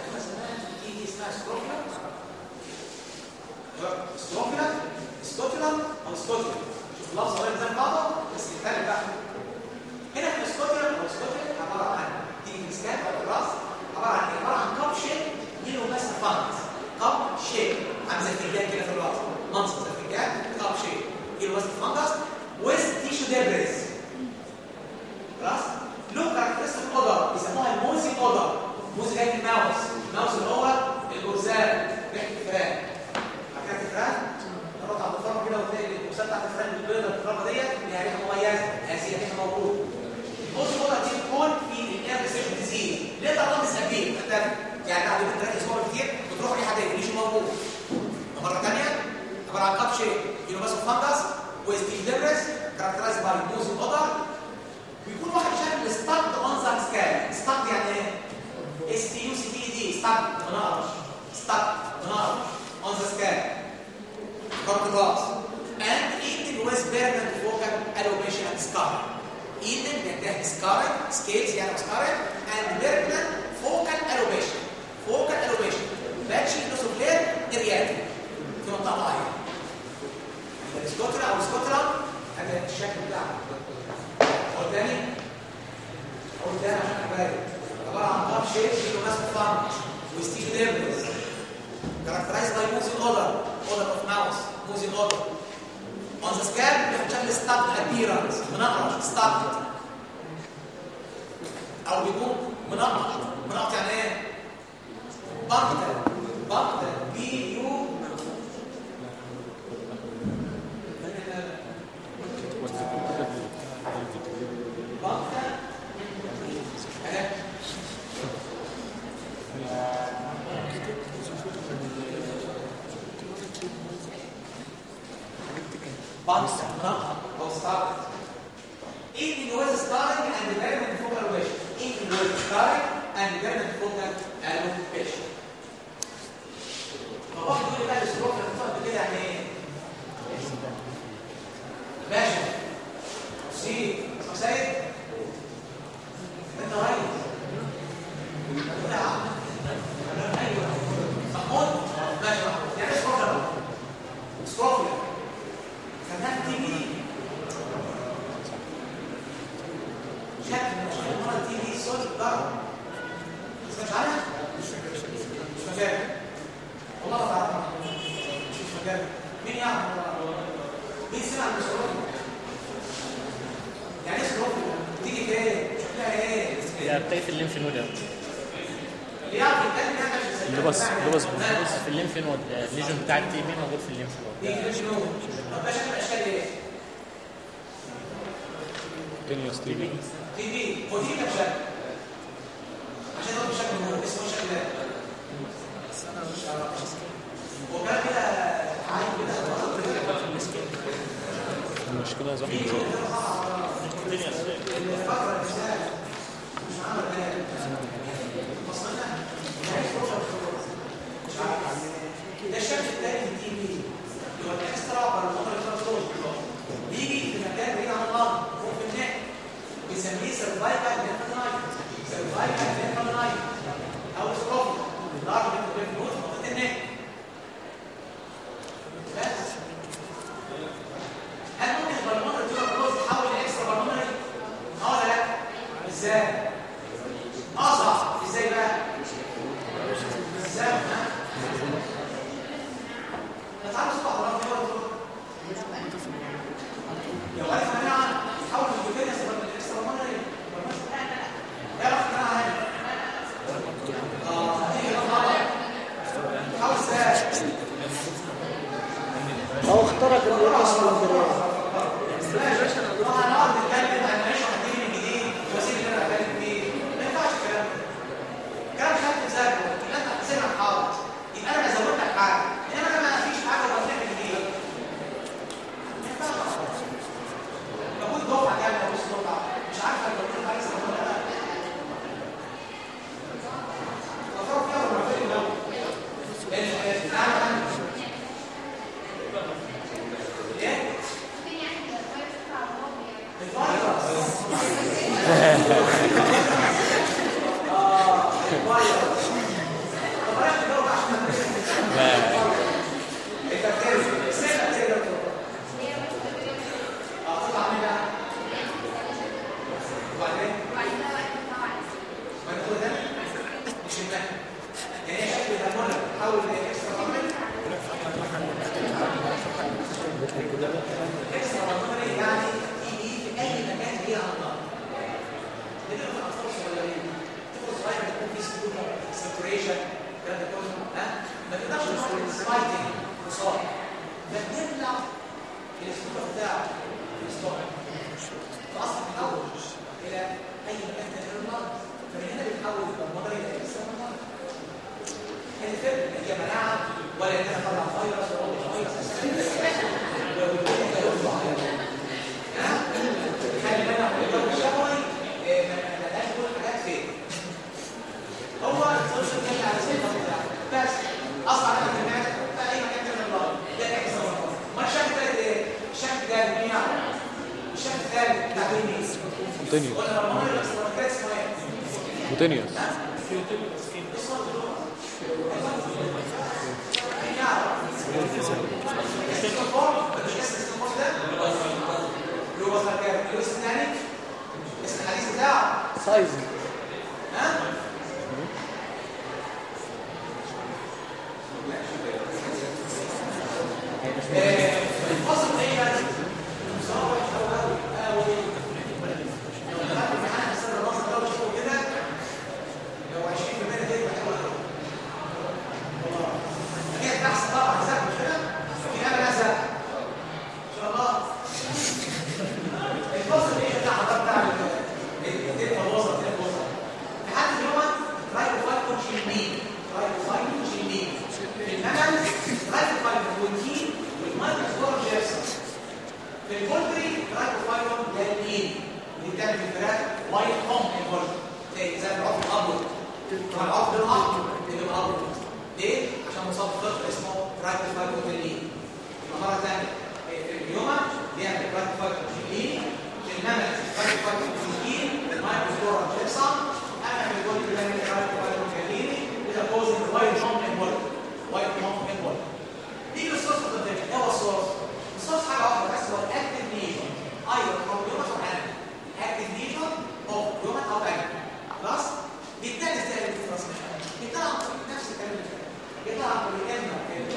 اللفظ غير زي بعضه بس يختلف بقى هنا في السكوتر او السكوتر عباره عن تيجي في سكان او الراس عباره عن ايه؟ عباره عن كاب شيب يلو بس فانت كاب شيب عامل زي الفنجان كده في الراس منصب زي الفنجان كاب شيب يلو بس فانجس ويز تيشو ديبريز خلاص له كاركترستيك اودر بيسموها الموزي اودر موزي جاي من الماوس الماوس اللي هو الجرزان ريحه الفئران عارف الفئران نروح على الفرن كده وتلاقي الكوسات بتاعت الفئران البيضاء الفرقه ديت ليها ريحه مميزه هذه ريحه موجوده البوز اودر دي بتكون في الاير ريسبشن ديزيز ليه ده رمز قديم اختفى يعني بعد ما تركز اسبوع كتير بتروح ريحه تاني مش موجود مره ثانيه عباره عن كاب شيب يونيفرسال فانجس وستيل ديبرس كاركترايز باي موز اودر بيكون واحد شكل ستاند منظر سكان ستاند يعني ايه اس تي يو سي تي دي ستاند منقرش ستاند منقرش اون ذا سكان كارت باس and eaten with permanent focal elevation and scarring eaten بينتهي scarring scales يعني scarring and permanent focal elevation focal elevation باتشي نوسوفلير ارياتي في منطقه معينه السكوترا او السكوترا هذا الشكل بتاعه قدامي قدام عشان ابارك عباره عن كاب شيب يلو ماسك فارم وستيج ديبلز characterized by moving odor odor of mouse moving odor on the scalp بياخد شكل stuck appearance منقرش stuck او بيكون منقط منقط يعني ايه؟ بكتل بكتل بي يو بكتل اهي بانس منقط او ستارت even with starting and development focal elevation even with starting and development focal elevation فواحد يقول لي بقى الاسلوب اللي بتقعد كده يعني ايه؟ باشا سي سيد انت ريس يا عم ايوه محمود ماشي محمود يعني اسكروفيا اسكروفيا فنان تي في شكل المره تي في صوت ضرب بس مش عارف مش فاكر والله ما بعرف مش فاكر مين يعرف مين سمع عن الاسكروفيا يعني ايه اسكروفيا تيجي فين شكلها ايه هي بتاعت الليمف نود يعني. اللي يعرف يتكلم يعني عشان يسميها لوبس بتاع- لوبس لا، لوبس في الليمف نود آه، الليجن بتاع التي بي موجود في الليمف نود دي كده شنو طب ده شكل اشكال ايه تينيوس تي بي تي في هو دي كام شكل عشان هو بشكل هو اسمه شكل ايه هو كان كده عايز كده المشكله زي الفتره نفسها مش عامل ايه مصنع مش عارف ده الشكل الثاني في التي في اللي هو الاكسترا بالمونر بيجي في مكان بعيد عن الارض فوق في النك بنسميه سرفايفل ليمفنايت سرفايفل ليمفنايت او سكروفي ضرب الليمفنود في منطقه النك بس هل ممكن البلمونر تيوبروز تحول لاكسترا بالمونري؟ اه ولا لا؟ ازاي؟ اصعب ازاي بقى؟ بيتحول لاكسترا بالمونري اكسترا بالمونري يعني يجي في اي مكان هي عندها لان الاطفال الصغيرين الطفل الصغير بيكون فيه سكوت ساتوريشن الكلام ده كله ها ما تقدرش تعمل سبايكنج مصاب فتمنع الاسبوع بتاعه الاسبوع فاصلا تحول الى اي مكان تاني غير المرض فمن هنا بيتحول المرض الى اكسترا بالمونري الفرق هي مناعه ولا ان انا اطلع فيروس ولا فيروس خلي بالك من الجو الشفوي آه، ما ما لقاش كل الحاجات فين هو السوشيال ميديا على سنه بتاعه بس اصلا انا في المعده في اي مكان تاني الله ده اكس ما الشكل الثالث ايه؟ الشكل الثالث مين يعرف؟ الشكل الثالث بتاع مين؟ كونتينيوس ولا هرموني ولا استراتيجي اسمه ايه؟ كونتينيوس سايز الفصل ايه بتاع حضرتك بتاع الدنيا الوسط الدنيا الوسط لحد اليوم رايبوفايتون شيلين رايبوفايتون شيلين في النمل رايبوفايتون بروتين والمايكروفلورا جيرسون في البولتري رايبوفايتون جالين اللي بتعمل في الفراخ وايت هوم انفولجن زي زي العقد الابيض مع العقد الاحمر اللي هو الابيض ليه؟ عشان مصاب بفطر اسمه رايبوفايتون جالين يبقى مره ثانيه في اليوم بيعمل رايبوفايتون جالين في النمل رايبوفايتون بروتين المايكروفلورا جيرسون اما في البولتري بيعمل رايبوفايتون جالين إذا كوزن وايت هوم انفولجن وايت هوم انفولجن نيجي للسورس اوف ذا ايه هو السورس؟ السورس حاجه واحده بس هو الاكتيف ليجن ايوه او يوم او انيمال اكتيف ليجن او يوم او انيمال خلاص؟ بيتنقل ازاي الترانسميشن؟ بيطلع عن طريق نفس الكلام اللي فات بيطلع عن طريق اما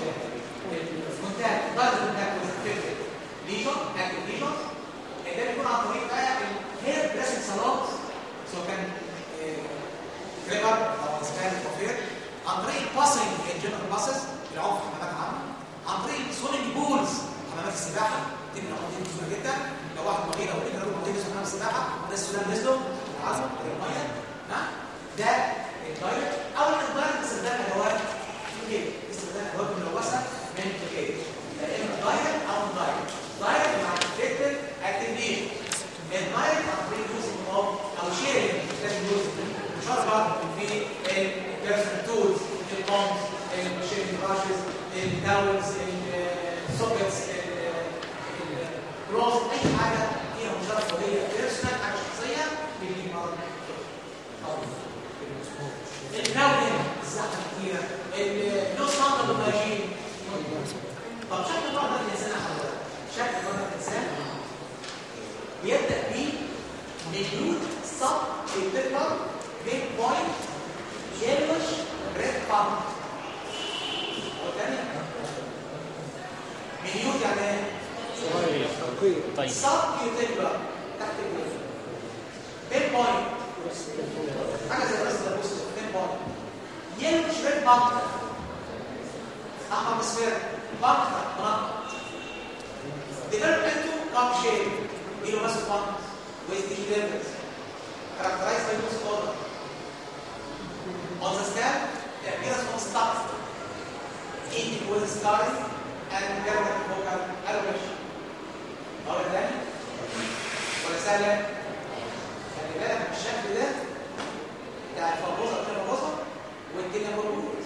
الكونتاكت درجه الكونتاكت والافكتيف ليجن اكتيف ليجن ده بيكون عن طريق بقى الهير بريسنج سالات سواء كان كريبر او اسبان كوفير عن طريق الباسنج الجنرال باسز العنف حمامات عامه عن طريق السويمنج بولز حمامات السباحه دي من الحاجات المهمه جدا لو واحد مريض او ابن راجل مريض في حمام السباحه وده السودان نزله العظم الميه ها ده الدايركت او الدايركت استخدام ادوات كده استخدام ادوات ملوثه من كده يا اما دايركت او دايركت دايركت مع افكتيف اكتيفيشن الدايركت عن طريق يوزنج اوف او شيرنج لازم يوزنج مشاركه في البيرسونال تولز البومز الشيرنج براشز الداونز السوكتس الكلوز اي حاجه فيها مشاركه وهي بيرسونال حاجه شخصيه بيجي مرض الكراودنج الزحمه كتير النو ستاندرد اوف هايجين طب شكل مرض الانسان يا حضرتك شكل مرض الانسان بيبدا ب مجنون سب البيبر بيج بوينت يلوش ريد بامب والثاني مليون يعني ايه؟ طيب سب كيوتيبر تحت الجلد بيج بوينت حاجه زي الرسم ده بص بيج بوينت يلوش ريد بامب احمر مسفر بامب منقط develop into cup shape neomuscle functions with tissue levels characterized by loose odor. On the scan, the appearance of stuff, eating with scarring and permanent vocal elevation. مرة تاني ولا سهلة؟ خلي بالك من الشكل ده بتاع الفربوزة غير الفربوزة والدنيا فربوز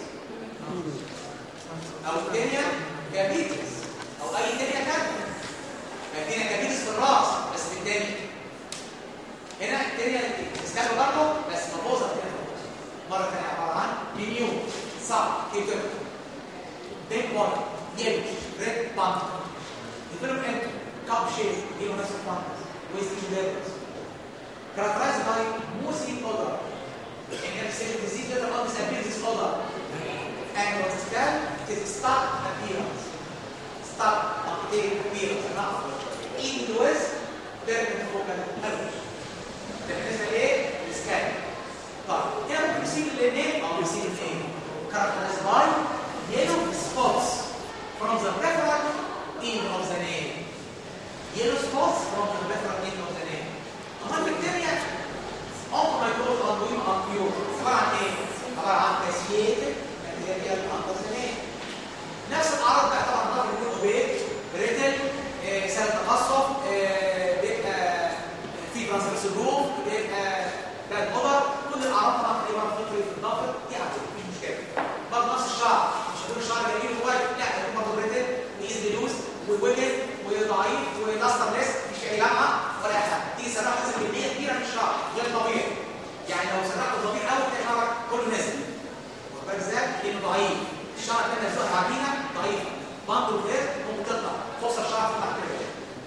أو الدنيا كابيتس أو أي دنيا كابيتس فالدنيا كابيتس في الراس بس في الدنيا هنا الدنيا تستاهل برضه بس فربوزة غير فربوزة مرة تانية عبارة عن منيو صعب كتير بيج بوي يلو ريد بامب develop into cup shape neomuscle functions with tissue levels characterized by moussy odor and if cell disease later on disappears this odor and what is that it is stark appearance stark appearance نعم in with permanent focal error ده بالنسبه لايه؟ للسكان طيب هنا ممكن نسيب النيم او نسيب الايه؟ characterized by yellow spots from the peripheral end of the name yellow spots from the peripheral end of the name اما البكتيريا عمر ما يكون انويم انبيور عباره عن ايه؟ عباره عن كاسياتد بكتيريا انتظنين نفس الاعراض بقى طبعا ضغط بيكون بيت بريتل آه، سهل التقصف آه، بيبقى في ترانسفيرس جروف بيبقى باد اوفر كل الاعراض طبعا تقريبا فطري في الضغط دي عادي مفيش مشكله برضه نفس الشعر مش هتقول الشعر جميل ووايد لا هيكون برضه بريتل وايزلي لوز وويجل وضعيف ولاستر ليس مفيش اي لمعه ولا اي حاجه تيجي سرعه تنزل كميه كبيره من الشعر غير طبيعي يعني لو سرعت الضمير قوي تلاقي شعرك كله نزل واخد بالك ازاي؟ لانه ضعيف الشعر اللي نزلها عاملينها ضعيفه بندل غير ممكن تطلع فرصه الشعر تطلع كده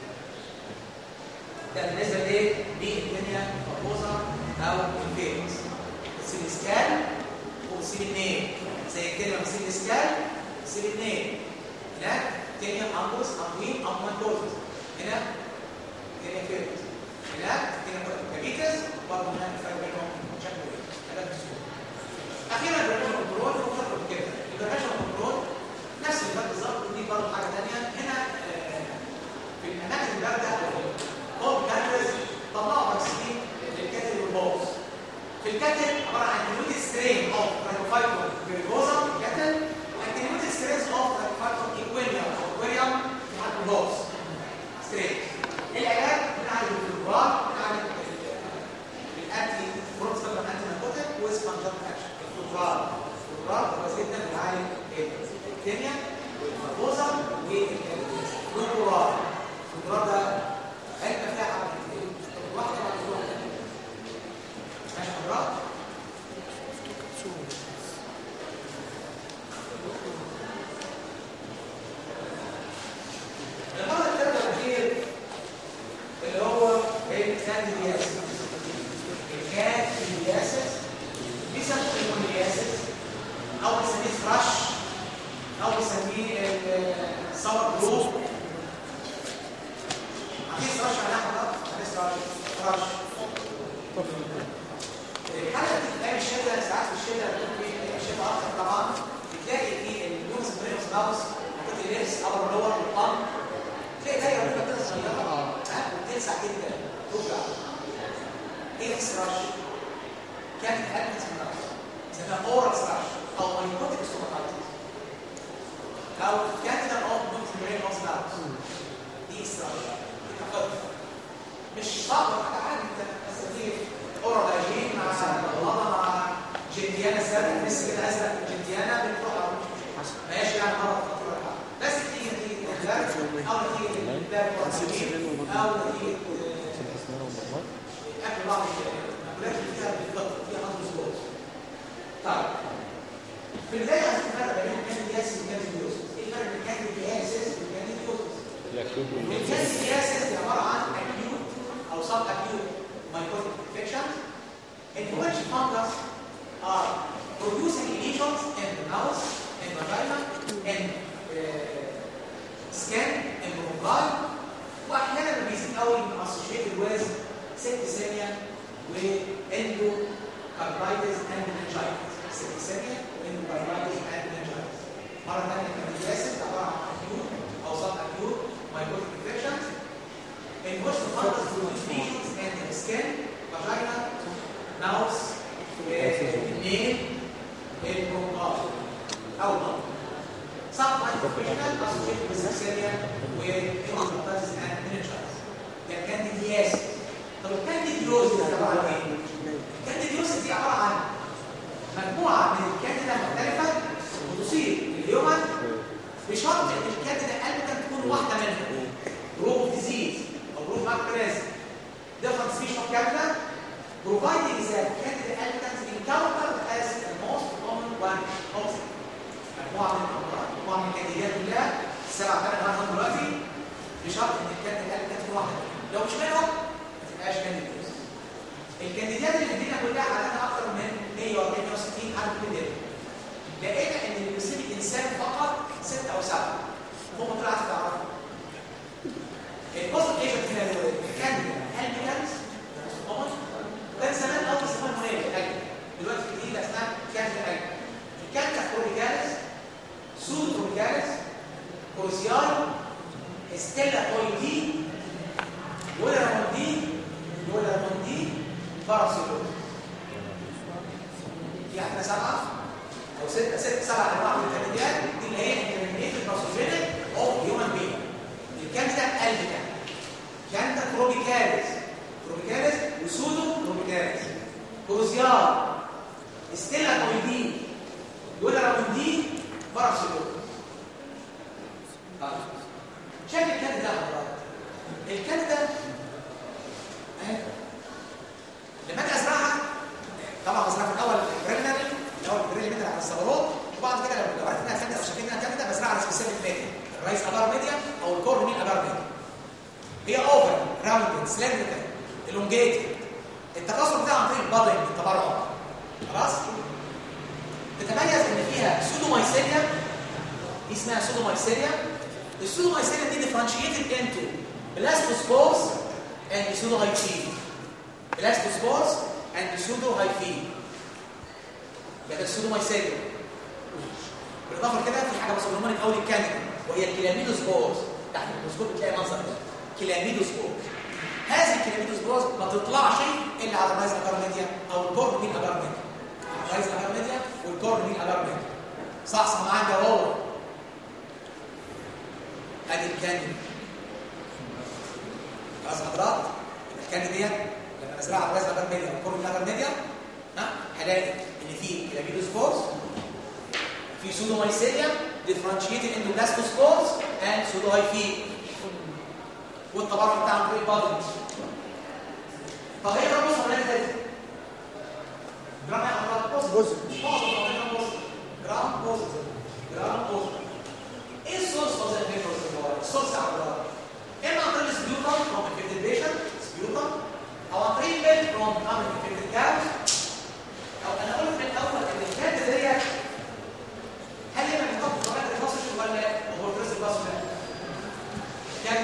ده بالنسبه لايه؟ للدنيا فابوزا او الفيروس السيل سكان والسيل اثنين زي الكلمه سيل سكان سيل اثنين هناك تانية امبوس اموين امانتوزس هنا تانية فيروس هناك تانية كابيتس برضه هناك الفرق بينهم شكله ايه؟ هذا بسهوله اخيرا البرنامج كنترول وفتره كده البرنامج كنترول نفس اللي فات بالظبط ودي برضه حاجه ثانيه هنا آه، في الاماكن البارده هوم كانترز طلعوا فاكسين للكاتل والبوز في الكاتل عباره عن كيلوتي سترين اوف رايكوفايتوم فيرجوزا في الكاتل وكيلوتي سترينز اوف رايكوفايتوم ايكوينيوم او ايكويريوم في حالة البوز سترين العلاج بنعالج بالفلوبار بنعالج بالانتي بروتستال انتي ناركوتيك وسبانجر اكشن الفلوبار الفلوبار كويس جدا بنعالج الكيمياء والفلوبوزا والفلوبورار الفلوبورار ده علم فيها حاجتين واحده بعد الواحده ماشي حضرتك المرض الثالث الاخير اللي هو الكانديدياسيس الكانديدياسيس بيسموه المونياسيس او بيسميه فراش او بيسميه السمر جلوب عارفين فراش معناها حضرتك؟ عارفين فراش فراش الحاله دي بتلاقي الشتاء ساعات في الشتاء بتكون في الشتاء اكتر طبعا بتلاقي في النوز بريمس ماوس كنت اللبس او اللور والقلب تلاقي دايره بيبقى كده صغيره ها وبتلسع جدا توجع ايه السراش؟ كانت حاله اسمها اسمها اورال سراش او مايكوتيك ستوماتايتس او كانت اوف نوز بريمس ماوس دي سراش دي تقدم مش صعب حاجه عادي انت بس تيجي اورال هايجين مع الغضا مع جنتيانا سابق لسه كده ازرق جنتيانا بتروح على ماشي يعني مرض خطير ولا حاجه بس تيجي نتيجه اخلاق او نتيجه الباب او نتيجه آه، اكل بعض المأكولات اللي فيها بالفطر فيها عنده سبوت طيب في البدايه عايزين نفرق بين الكانديدياسيس والكانديديوسيس ايه الفرق بين الكانديدياسيس والكانديديوسيس الكانديدياسيس دي عباره عن acute او sub acute mycotic infections in which fungus are producing lesions in the mouth, in vagina, in uh, skin, in bronchi واحيانا بيزيد قوي من associated with septicemia واندوكاردايتس and meningitis septicemia واندوكاردايتس and meningitis مرة ثانية كانديدياسيس عبارة عن acute أو sub acute mycotic infections in which the fungus produce lesions in the skin, vagina, mouth, النيل, البرونكال أو الضغط. Some microbial associated with septicemia with endocardis and meningitis. يعني كانديدياسيس. طب الكانديديوزيس عبارة عن ايه؟ الكانديديوزيس دي عبارة عن مجموعة من الكانديدا مختلفة وتصيب الهيومن بشرط ان الكانديدا قلبا تكون واحدة منهم. جروب ديزيز او جروب ماكريز different species of candida providing that candida albicans encountered as the most common one of them. مجموعة من الأمراض مجموعة من الكانديدات كلها السبع ثمان لغاية دلوقتي بشرط ان الكانديدا albicans تكون واحدة منهم. لو مش منهم ما تبقاش كانديدوز. الكانديدات اللي ادينا كلها عددها اكثر من 140 160 حاله كل ده. لقينا ان اللي بيصيب الانسان فقط تروبيكاليس كروسياي ستيلا تويدي ولا راموندي ولا راموندي باراسيلوز في عندنا سبعه او ستة ست سبع انواع من الكانديدات دي اللي هي الكانديدات الباثوجينيك اوف هيومن بينج الكانديدا البيكا كاندا تروبيكاليس تروبيكاليس وسودو تروبيكاليس كروزيال ستيلا تويدين ولا راموندي باراسيلوز شايف الكانديدا حضرتك الكانديدا اهي لما اجي ازرعها طبعا بزرعها في الاول بريلينري الاول بريلينري على الصبارات وبعد كده لو عرفت انها كانديدا او شكيت انها كانديدا بزرعها على سبيسيفيك ميديا الرايس ابار ميديا او الكور مين ابار ميديا هي اوفر راوندد سلندريكال الونجيتد التكاثر بتاعها عن طريق البادنج التبرع خلاص تتميز ان فيها سودومايسيليا دي اسمها سودومايسيليا السودومايسيليا دي ديفرنشيتد انتو بلاستوسبورز اند سودوهايفين بلاستوسبورز اند سودوهايفين ده السودومايسيليا بالاضافه كده في حاجه مسؤوله من اول الكانيدا وهي الكلاميدوسبورز تحت الميكروسكوب بتلاقي منظر ده كلاميدوسبورز هذه الكلاميدوسبورز ما تطلعش الا على الرايز ابارميديا او الكورنين ابارميديا الرايز ابارميديا والكورنين ابارميديا صح صح معاك ده هو ادي الكانيدا خلاص حضرات الكانيدا ديت لما نزرعها على الرايز ابارميديا والكورنين ابارميديا ها هلاقي ان في كلاميدوسبورز في سودومايسيليا differentiated into blastospores and pseudohyphae والطبقه بتاعهم طريق بادنج طب هي جرام بوزيتيف ولا نيجاتيف؟ جرام ايه حضرتك؟ بوزيتيف معظم جرام بوزيتيف جرام بوزيتيف جرام بوزيتيف ايه السورس اوف ذا نيكروز السورس على الجرام اما عن طريق السبيوتم from infected patient سبيوتم او عن طريق milk from common infected cows او انا قلت من الاول ان الكات ديت هل هي من خط طبيعه الفصل ولا هو فريز الفصل كان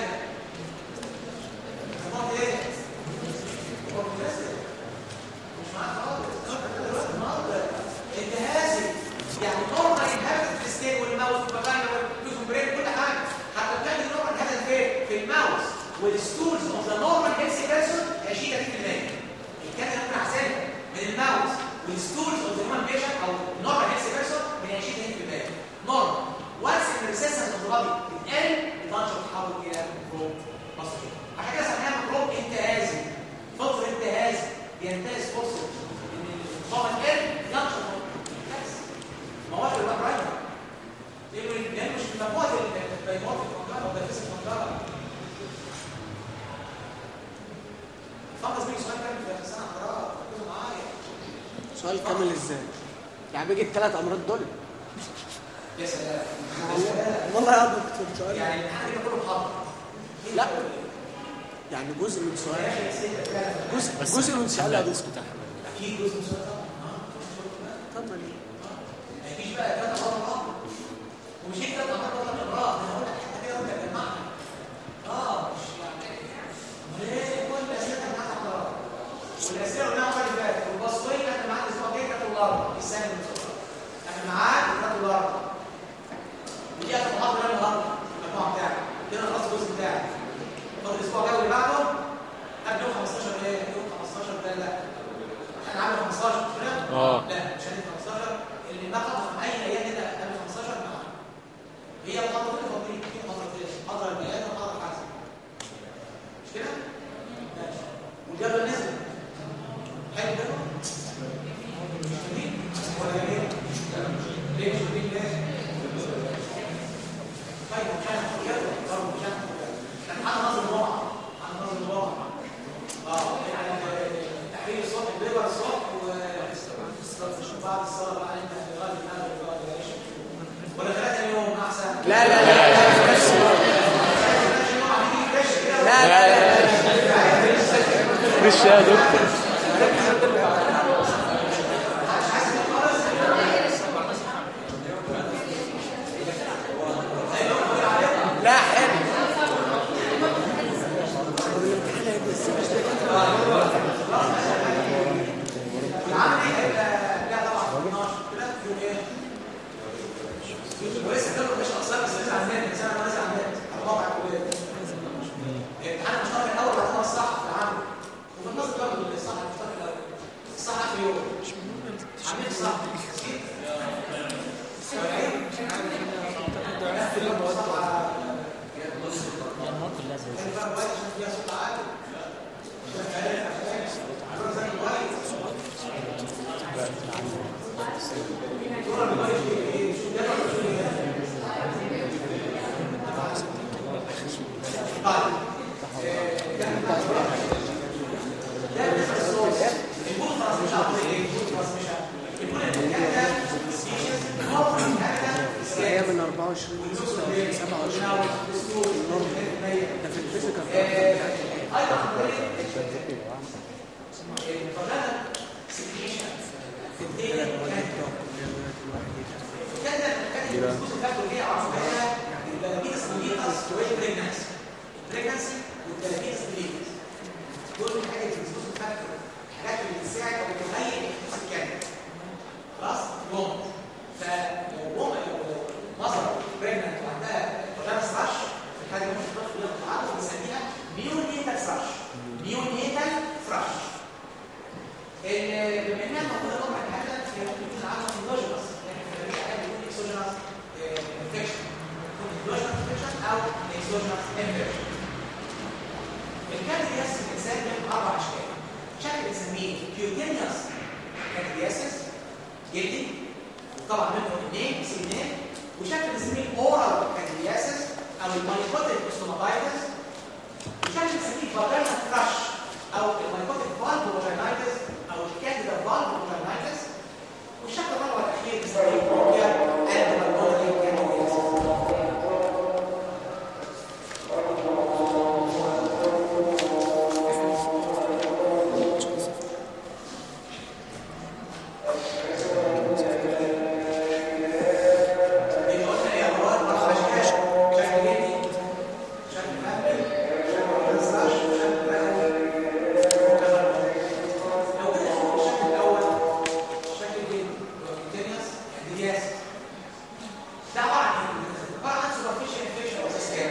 خط ايه هو فريز مش معاك خالص انتهازي يعني نورمال انهبت في الستين والماوس والبغانا والبيوزن برين كل حاجه حتى كان النورمال انهبت فين في الماوس والستولز اوف ذا نورمال هيلثي بيرسون 20 30% الكات اللي احنا عايزينها من الماوس والستولز اوف ذا هيومن بيشنت او نورمال هيلثي بيرسون من 20 30% نورمال وانس ان الريسيستنس اوف ذا بادي بتقل البانشر بتتحول الى ميكروب مصري عشان كده سميناها ميكروب انتهازي فطر انتهازي بينتهز فرصه ان النظام القل ينشر بس مواد الوان رايدر لانه مش من مجموعه البيمات الكونترا او الفيس الكونترا فقط بيجي سؤال كامل في السنه حضرتك ركزوا معايا سؤال كامل ازاي يعني بيجي الثلاث امراض دول يا سلام والله يا دكتور سؤال يعني الامتحان كده كله محاضر لا يعني جزء من سؤال جزء جزء من سؤال يا دكتور اكيد جزء من سؤال اتفضل ما يجيش بقى ثلاث امراض ومش هيك ثلاث امراض ثلاث امراض انا هقول لك حته كده وانت هتجمعها اه مش يعني ليه كل الاسئله معاك امراض والاسئله قلناها المره اللي فاتت والبصويه احنا معاك الاسبوع الجاي كانت الاربعاء السنه اللي فاتت احنا معاك كانت الاربعاء ودي اخر محاضره النهارده المجموعه بتاعك كده خلاص الجزء بتاعك طب الاسبوع الجاي واللي بعده قبل يوم 15 ايه يوم 15 ده لا احنا عامل 15 مش كده؟ اه لا مش هنبقى 15 اللي ما خلص من اي ايام هنا قبل 15 معانا هي محاضره كده فاضيين في محاضرتين محاضره البيان ومحاضره الحاسب مش كده؟ ماشي والجدول نزل حلو ده؟ مش جميل؟ ولا جميل؟ ليه مش جميل ليه؟ طيب كان الجدول برضه كان كان عن نظر الوضع عن نظر الوضع اه يعني تحرير الصبح البيبر الصبح و بعد الصلاه بقى انت لغايه المغرب لغايه العشاء ولا ثلاثة يوم احسن لا لا لا لا لا لا لا فريش يا دكتور لا حلو العملي هيبقى لا طبعا 12 كده يوم ايه؟ ولسه كده مش اقصى هي من 24 ل 27 النورم ده في الفيزيكال pregnancy والتلاميذ bleeders دول من حاجات الفيزيكال فاكتور الحاجات اللي بتساعد او بتهيئ الفلوس الكامل خلاص وومن فلو وومن لو مصر بريجننت وعندها لابس رش في الحاله دي ممكن الطفل ياخد تعرض بنسميها نيونيتال فرش نيونيتال فرش ال- بما انها موجوده طبعا حاجه هي ممكن يكون عندها اندوجينس يعني في الطريقه حاجه بيكون اكسوجينس انفكشن اندوجينس انفكشن او اكسوجينس انفكشن الكاردياس الانسان له اربع اشكال شكل بنسميه كيوتينيوس كاردياسيس جلدي وطبعا منه اثنين سنين وشكل بنسميه اورال كاردياسيس او المايكوتيك ستوماتايتس وشكل بنسميه فاجينا كراش او المايكوتيك فالفو فاجينايتس او الكانديدا فالفو فاجينايتس والشكل الرابع والاخير بنسميه بروكيا اند بالمونري كاردياسيس اللي قلنا ايه يا مراد اربع اشكال شكل جلدي شكل مهبل شكل مسطش شكل رقبي لو كده نشوف الشكل الاول شكل جلدي كونتينيوس اندياس ده عباره عن ايه؟ عباره عن سوبرفيشال انفكشن او سكان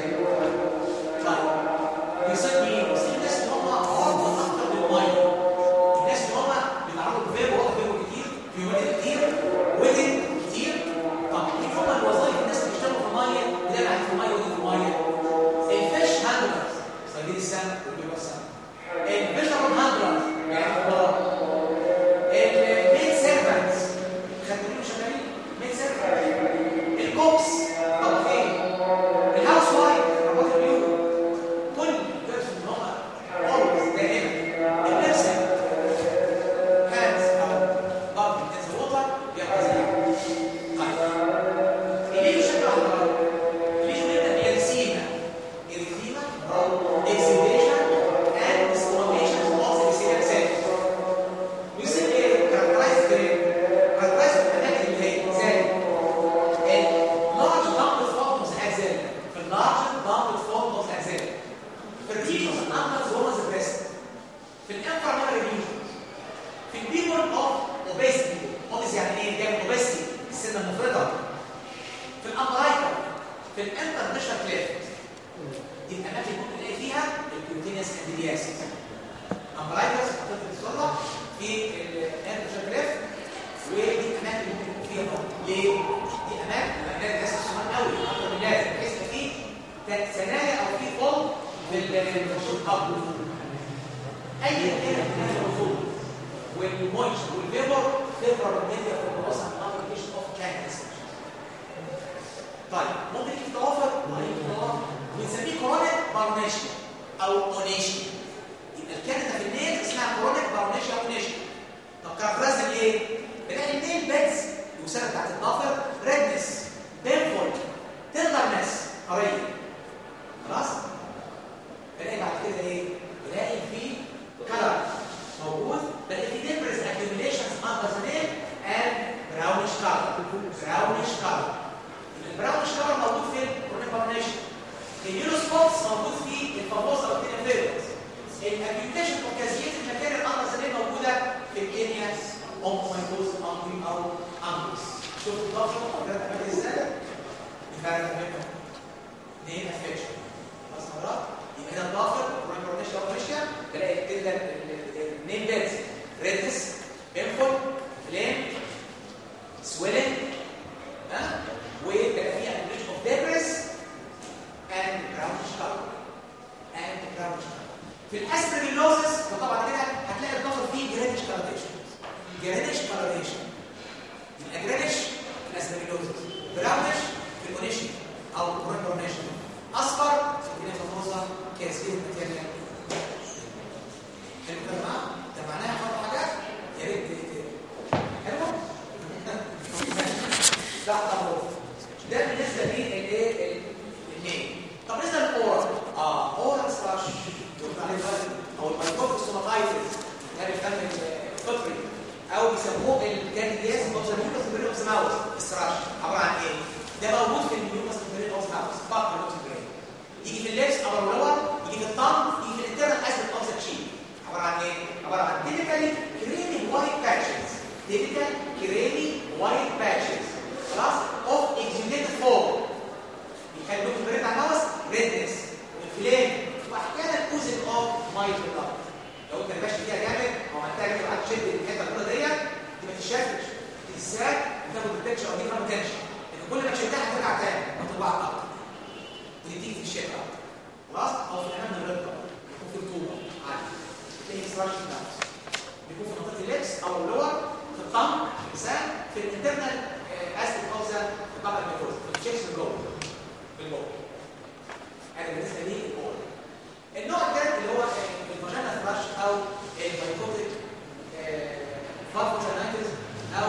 طيب بيصيب مين؟ بيصيب الناس اللي هم عرضه اكتر للميه الناس اللي هم بيتعرضوا لفيب واضح فيبو كتير هيوميديتي كتير ويدنج كتير طب ايه هم الوظائف الناس اللي بيشتغلوا في الميه بنعمل عليه في الميه ودي في الميه الفيش هاندلرز صيادين السمك والبيبر السمك الفيشرمان هاندلرز يعني خضار الميد سيرفنتس خدامين شغالين ميد سيرفنتس الكوكس طباخين الهاوس وايف رباط البيوت كل دول ان هم always دائما النرسم hands او body in the water بيغتسل طيب اللي شكله احمر اللي يبدا بيرسينا اريثيما exudation and stimulation of the celiac cells يصير ايه characterized characterized بالاماكن اللي هي زي اللارج dumped form of the axilla في اللارج dumped form of the axilla في الريجنز الاندرز هو ذا بريست في الانفراميري ريجنز في البيبل اوف اوبيستي اوبيس يعني ايه جاي من اوبيستي السنه المفرطه في الامبرايكا في الانترناشونال كليف دي الاماكن اللي ممكن نلاقي فيها الكيوتينيوس انديدياسيس امبرايكاس هتفضل الصوره في الانترناشونال كليف ودي الاماكن اللي ممكن يكون فيها ليه؟ دي اماكن مكان الناس الصغار قوي اكتر من اللازم بحيث ان في ثنايا او في فول في الاب اي حاجه من هذه الرسوم والمويش والفيبر تقدر الميديا في الدراسه عن ابلكيشن اوف كانس طيب ممكن يتوافر ممكن يتوافر بنسميه كرونيك بارونيشيا او اونيشيا يبقى الكاندا في النيل اسمها كرونيك بارونيشيا او اونيشيا طب كاركترازم ايه؟ بنلاقي النيل بيدز الوساده بتاعت الضفر ريدنس بينفول تندرنس قريه خلاص؟ بلاقي بعد كده ايه؟ بلاقي في كلر موجود بلاقي في ديبرز accumulations under the nail and brownish color brownish color البراونش color موجود في الكورنيكورنيشن اليوروسبوتس موجود في الفاموسا بكتيريا فيروس الاكيوتيشن اوكازيات المكان الاندر ذا nail موجوده في الاريا اومومايكوز امبي او امبس شوفوا الضغط ده عامل ازاي؟ يبقى ده منهم اثنين افكشن بس مرات يبقى هنا الضافر والكورنيشن والكورنيشن تلاقي كده النيم بيتس ريدنس بينفول فليم سويلنج ها وبقى فيها انريش اوف ديبرس كورنيشن او كورنيشن اصفر سكينه فموزه كاسين ماتيريال حلو كده معاه ده معناها خطوه حاجات يا ريت ت- حلو لا طب ده بالنسبه للايه الاثنين طب بالنسبه للاورال اه اورال سلاش قلت عليه دلوقتي او المايكروب ستوماتايتس ده بيخلي الفطري او بيسموه الكاندياس اوبزرفيتوس بريد اوف ماوس السراش عباره عن ايه؟ ده موجود في النيوكاس بريد اوف ماوس فقط النيوكاس بريد يجي في الليبس او اللور يجي في الطن يجي في الانترنال اسيد اوف ذا تشيك عباره عن ايه؟ عباره عن تيبيكالي كريمي وايت باتشز تيبيكال كريمي وايت باتشز خلاص اوف اكزيوديتد فورم يخلي النيوكاس بريد على الماوس ريدنس وانفلام واحيانا اوزن اوف مايت بلاد لو انت ماشي فيها جامد او عملتها كده وقعدت تشد الحته الكوره ديت دي ما تتشافش تتساب وتاخد التنشن او دي ما تنشن لكن كل ما تشدها هترجع تاني وتطلع اكتر وتديك في الشيء خلاص او في الامام الرضا يكون في رطوبه عادي تلاقي سراش نفس بيكون في منطقه اللبس او اللور في الطن في اللسان في الانترنال اسيد اوف ذا قبل الميكروز في التشيكس من جوه من جوه هذا بالنسبه لي الاول النوع الثالث اللي هو الفاجينا فلاش او البايكوتيك فارفوجينايتس او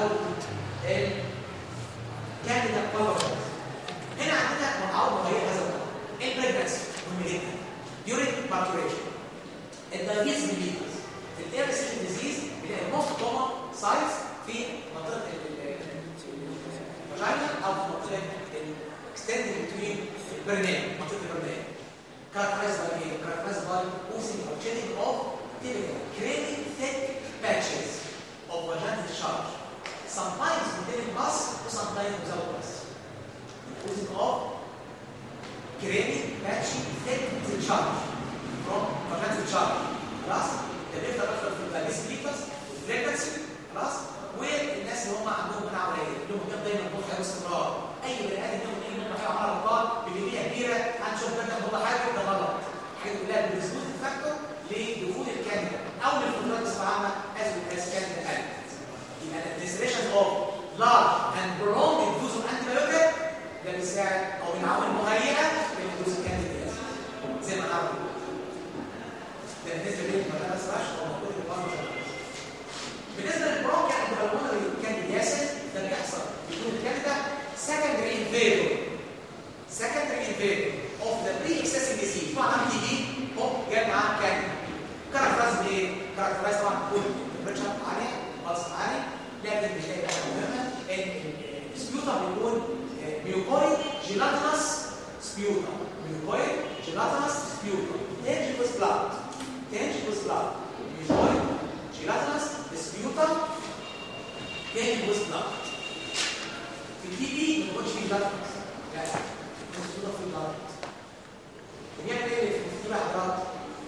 الكانديدا بالورس هنا عندنا معاوض مغير هذا النوع البريجنسي مهم جدا during maturation الدايبيتس ميليتس الاير سيستم ديزيز اللي هي موست كومن سايز في منطقه الفاجينا او في منطقه الاكستندنج بتوين البرنامج منطقه البرنامج characterized by a characterized by oozing or shedding of typical creamy thick patches of vaginal discharge, sometimes containing pus or sometimes without pus. Oozing of creamy patchy thick discharge from vaginal discharge. خلاص؟ ده بيفضل اكتر في الباليس ليترز والبريجنسي خلاص؟ والناس اللي هم عندهم مناعه قليله اللي هم كانوا دايما بيقولوا حاجه باستمرار اي بني ادم ياخد اي منه حاجه عملها غلط بكميه كبيره هنشوف ده كان والله حاجه ده غلط الحاجات كلها بالريسبوت فاكتور لدخول الكانديدا او للفطرات بصفه عامه از از كانديدا اليمنت يبقى الديسريشن اوف لارج اند برولونج دوز اوف انتي بايوتيك ده بيساعد او من العوامل المهيئه لحدوث الكانديدا زي ما نعرف ده بالنسبه للمدرسه سلاش او موجود في البارتنر بالنسبه للبرونكيا عند البلمونري كانديدياسيس ده بيحصل بيكون الكانديدا secondary invader secondary invader of the pre-existing disease طبعا عم تيجي هو جاي معاه كانديدا كاركترايز بايه؟ كاركترايز طبعا بكل تمبريتشر عاليه خالص عالي لكن مش هي حاجه مهمه ان السبيوتا بيكون ميوكويد جيلاتينس سبيوتا ميوكويد جيلاتينس سبيوتا تنجي with blood تنجي with blood ميوكويد جيلاتينس سبيوتا تنجي with blood في التي بي ما بيكونش فيه جيلاتينس لا السبيوتا فيه blood بنعمل ايه في التي بي حضرتك؟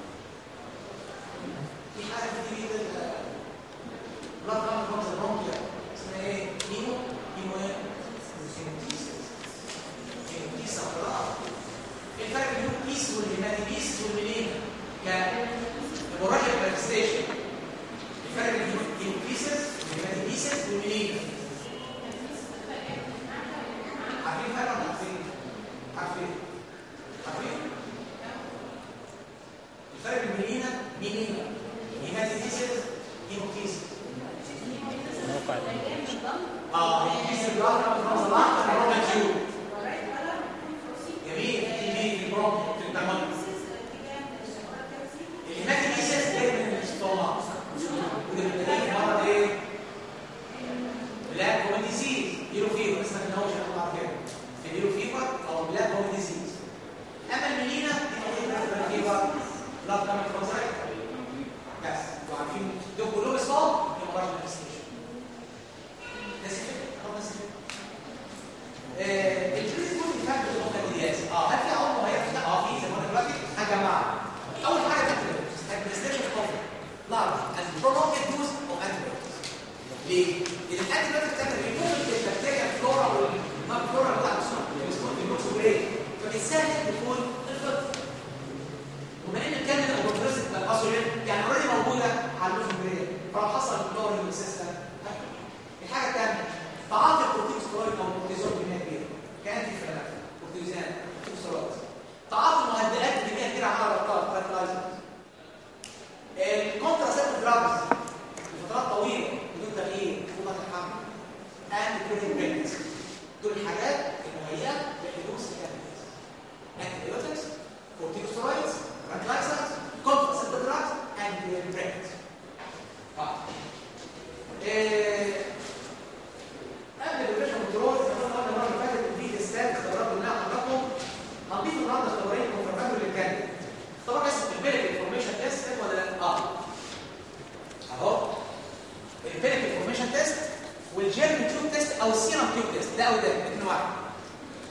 في حاجه في التي بي بلاد كام فروم ذا برونكيا اسمها ايه؟ هيمو هيمو ايه؟ هيموتيسيس هيموتيسيس خلاص ايه الفرق بين البيس والهيماتيبيس والميلينا كهيموراجيك مانيفستيشن الفرق بين الهيموتيسيس والهيماتيبيسيس والميلينا عارفين الفرق ولا عارفين؟ عارفين؟ عارفين؟ الفرق بين الميلينا ميلينا هيماتيبيسيس هيموتيسيس موقع اه الهيموتيسيس بلاد كام فروم ذا لانج اند فروم ذا تيوب جميل دي دي في البرونكيا في الدماغ الهيماتيبيسيس جاي من الاستومك وده بتلاقيه في مرض ايه؟ بلاك هوم ديزيز يلو فيفر اسمها ان هو شغال بعد كده في يلو فيفر او بلاك هوم ديزيز اما الميلينا دي موجوده في البلاك فيفر بلاد كامل فروم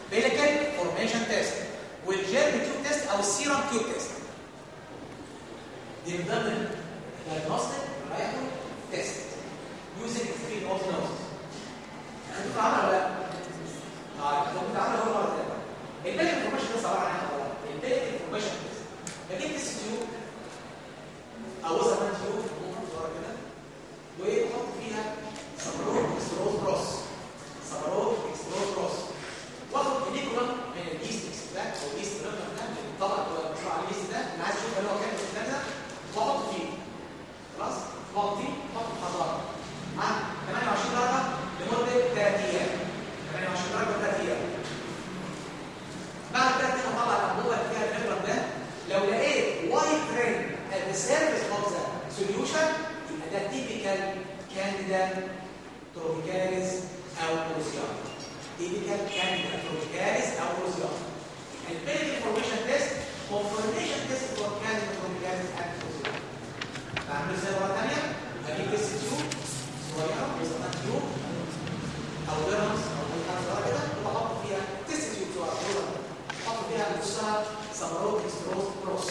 بيليكال فورميشن تيست والجيرم تيوب تيست او السيرم تيوب تيست دي من ضمن الديagnostic رايكو تيست يوزنج ثري اوتونوز انتوا بتعملوا ولا لا؟ اه انتوا بتعملوا اول مره تانية البيليكال فورميشن تيست عباره عن ايه يا حضرتك؟ البيليكال فورميشن تيست بجيب تيست تيوب او زمان تيوب ممكن صغيره كده ويحط فيها صبروت اكستروز بروس صبروت اكستروز بروس واخد انيكولا من اليست اكستراكت او اليست ريفر ده من الطبق اللي هو مشروع على اليست ده اللي عايز اشوف هل هو كان الاستخدام ده واحط فيه خلاص فاضي احط حضاره مع 28 درجه لمده 3 ايام 28 درجه لمده 3 ايام بعد 3 ايام اطلع الانبوبه اللي فيها الريفر ده لو لقيت وايت رينج at the surface of the solution يبقى ده typical candida tropicalis او crucial typical candida tropicalis او crucial البيلي information test confirmation test for candida tropicalis and crucial بعمل ازاي مره ثانيه اجيب تيست تيوب صغيره بيسموها تيوب او درمز او اي حاجه صغيره كده وبحط فيها تيست تيوب صغيره بحط فيها نصها سمروت استروز بروس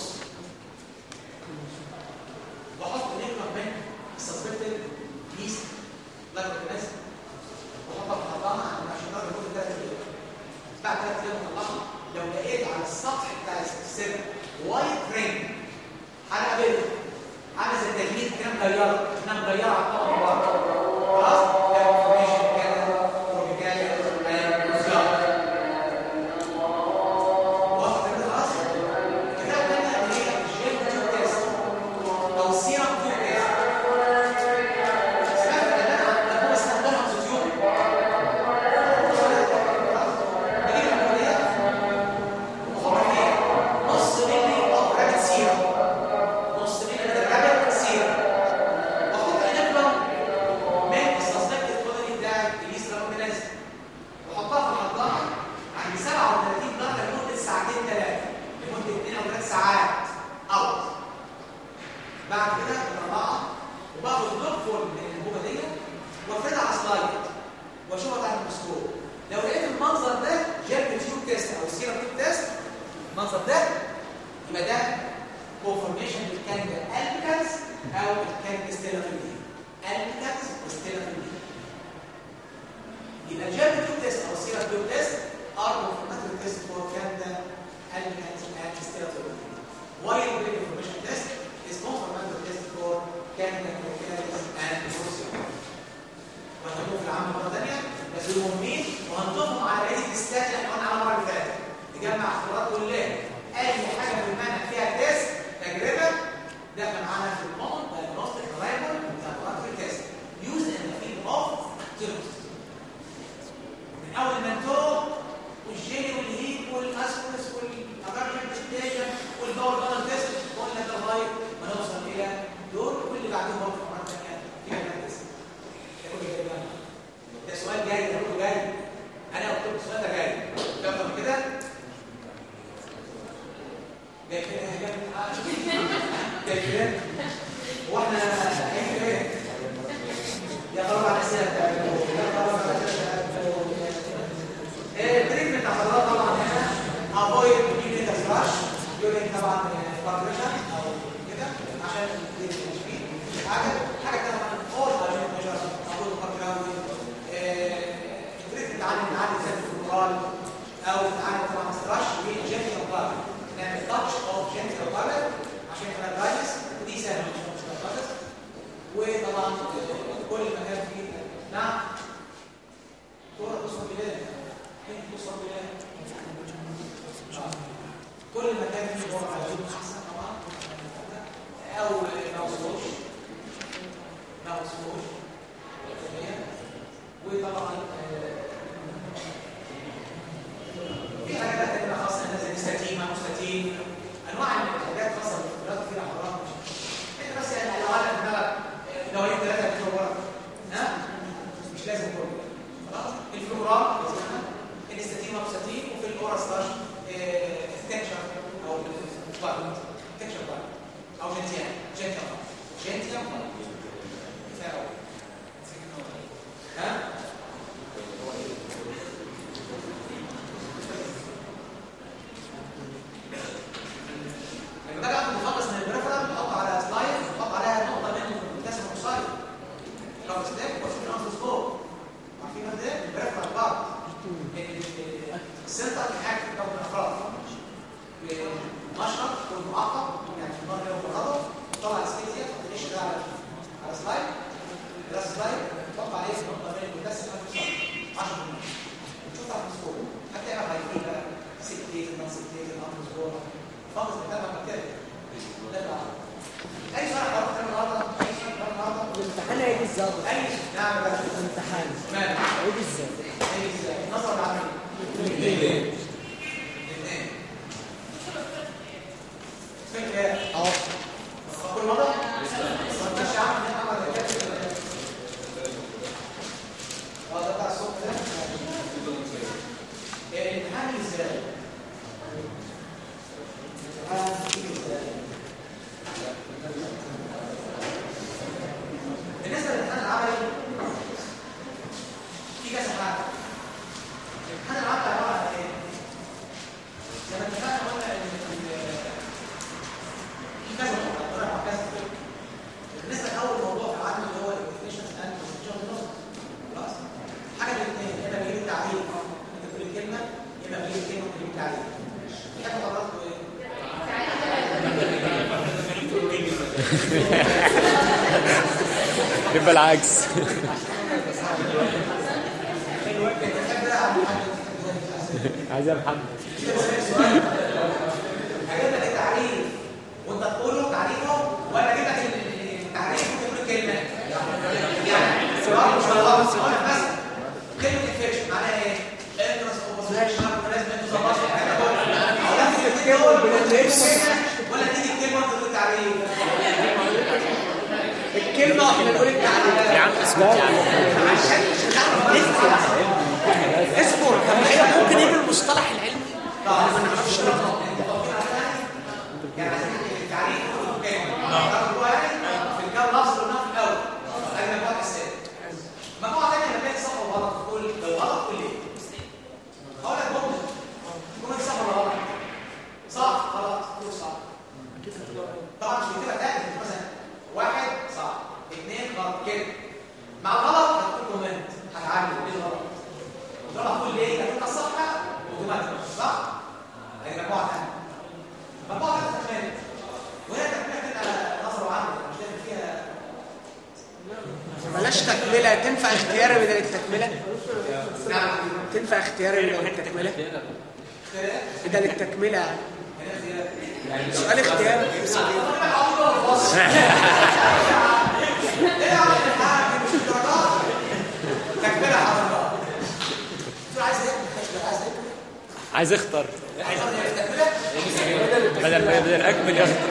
واحط نجمه من السسبكتد يست لايك اورجانيزم واحطها في حضانه عشان درجه لمده ثلاث ايام بعد ثلاث ايام اطلعها لو لقيت على السطح بتاع السيرفر وايت رينج حاجه بيضاء عامله زي التجميد كده مغيره احنا مغيره على الطبق من بره خلاص ده انفورميشن كده تروبيكالي كروسيال واخد كده خلاص الكتاب الثانيه اللي هي الجيل تيوب تيست او السيرم تيوب تيست سمعت ان انا هو اسمه درهم تيوب بجيب العمليه وحط فيها نص ملي اوف رابط سيرم نص ملي من الرابط سيرم واحط انفلم من السسبكت الكولوني بتاع اليسترا اورجانيزم واحطها في الحضانه عند 37 درجه لمده ساعتين ثلاثه لمده 2 او 3 ساعات اوت بعد كده بطلعها وباخد لوك فول من الانبوبه دي وافردها على سلايد واشوفها تحت الميكروسكوب لو لقيت المنظر ده جاب تيوب تيست او سيرم تيوب تيست المنظر ده يبقى ده كونفورميشن للكانديدا البيكالز او الكانديدا ستيلا فيلي البيكالز وستيلا فيلي يبقى الجاب تيوب تيست او سيرم تيوب تيست ار كونفورماتوري تيست فور كانديدا البيكالز اند ستيلا فيلي while the information test is confirmatory test for candida tropicalis and crucial وهنقول في العام مره ثانيه بس المهمين وهنضيفهم على بقيه التستات اللي احنا قلنا عليها المره اللي فاتت تجمع اختبارات كلها اي حاجه في المنهج فيها تيست تجربه داخل معانا في النقط diagnostic variable laboratory test used in the field of diagnostics من اول المنتور والجيلي والهيب والاسكولس والابرجن ستيشن والباور بانل تيست قلنا ده لغايه ما نوصل الى دول واللي بعدهم برضه في مره ثانيه فيها تيست ده كله جاي بقى. ده سؤال جاي ده كله جاي انا قلت لكم السؤال ده جاي تفهم كده جاي كده جاي كده جاي كده واحنا هنعمل ايه يا خبر على الاسئله بتاعتكم يا خبر على الاسئله بتاعتكم التريتمنت بتاع حضرتك طبعا هنا افويد يونيت فلاش يونيت طبعا فابريشن او كده عشان التشفير حاجه حاجه كده طبعا اول هايجين ميجر افويد فابراوي التريتمنت عن نعالج زي الفلورال او نعالج طبعا ستراش وجنتل بلاد نعمل تاتش اوف جنتل بلاد عشان يبقى دراينس ودي سهله مش مشكله خالص وطبعا كل مكان فيه نعم دكتوره تصل بلاد انت تصل بلاد كل مكان فيه دور على الجنوب احسن طبعا او ما وصلوش ما وصلوش وطبعا آه، في حاجات هنا خاصه هنا زي ستاتين ما ستاتين انواع الحاجات خاصه بالفطرات فيها حرام انت بس يعني لو عندك دماغك دورين ثلاثه كده ورا ها مش لازم كله خلاص الفلورال اسمها الاستاتين والستاتين وفي الاورا ستاش تكشر او بارت تكشر بارت او جنتيان جنتيان جنتيان بارت كفايه قوي ها السنتر الحاجه لو من افراد بمشرط والمعقد يعني في النار كده وبالغضب طلع السكيزيا تخش ده على على سلايد ده سلايد طبق عليه نقطه بين المدسم 10 شوف على الصوره هتلاقي بقى هيجي بقى سكتيت نون سكتيت الامر صوره فاضل بتاعها بكتيريا ده بقى اي سؤال حضرتك النهارده اي سؤال حضرتك النهارده الامتحان هيجي ازاي اي نعم بقى الامتحان مالك هيجي ازاي هيجي ازاي نظر العملي الاثنين الاثنين فكره اه كل مرة مش عارف ان احنا عمل كده اه ده بتاع الصبح ده الامتحان ازاي؟ الامتحان ازاي؟ بالنسبة للامتحان العملي في كذا حاجة الامتحان العملي عبارة عن ايه؟ زي ما اتفقنا قلنا ان ال- في كذا موضوع طلع مع كذا فكرة. بالنسبه لاول موضوع في العالم اللي هو الديفينيشنز اند كونستراكشن خلاص حاجه من الاثنين يا اما بيجيب تعريف انت تقول الكلمه يا اما بيجيب كلمه وتجيب تعريف تحب حضراتكم ايه؟ يبقى العكس تحب ده عبد الحميد عايز يا محمد هجيب لك التعريف وانت تقوله تعريفه ولا اجيب لك التعريف وتقول الكلمه؟ يعني سؤال مش غلط اقول لك بس كلمه انفكشن معناها ايه؟ انترس اوبوزيشن لازم انتوا تظبطوا الكلام ده ولا تيجي الكلمه وانت تقول التعريف؟ الكلمه احنا نقول التعريف يا عم اسكت يا عم اصبر طب ما هي ممكن يجي المصطلح العلمي طبعا ما نعرفش يعني عايزين التعريف وتقول الكلمه طب هو يعني في الكلام لفظ قلناه في الاول ادي مجموعه اسئله مجموعه ثانيه لما تلاقي صح وغلط تقول لو غلط قول ليه هقول لك جمله جمله صح ولا غلط صح غلط قول صح طبعا مش بتبقى تاني مثلا واحد صح اثنين غلط كده مع الغلط هتقول كومنت هتعلم ليه غلط وتروح تقول ليه هتبقى الصح اوتوماتيك صح؟ هي مجموعه ثانيه مجموعه ثانيه تكمله وهي تكمله كده نظر وعمل مش دايما فيها بلاش تكمله تنفع اختياري بدل التكمله نعم تنفع اختياري بدل التكمله خلاف بدل التكمله يعني هنا خلاف سؤال اختياري ايه يا عم الحاج مش الدرجات تكمله حضرتك شو عايز ايه؟ عايز ايه؟ عايز اختار عايز ايه تكمله؟ بدل بدل اكمل يختار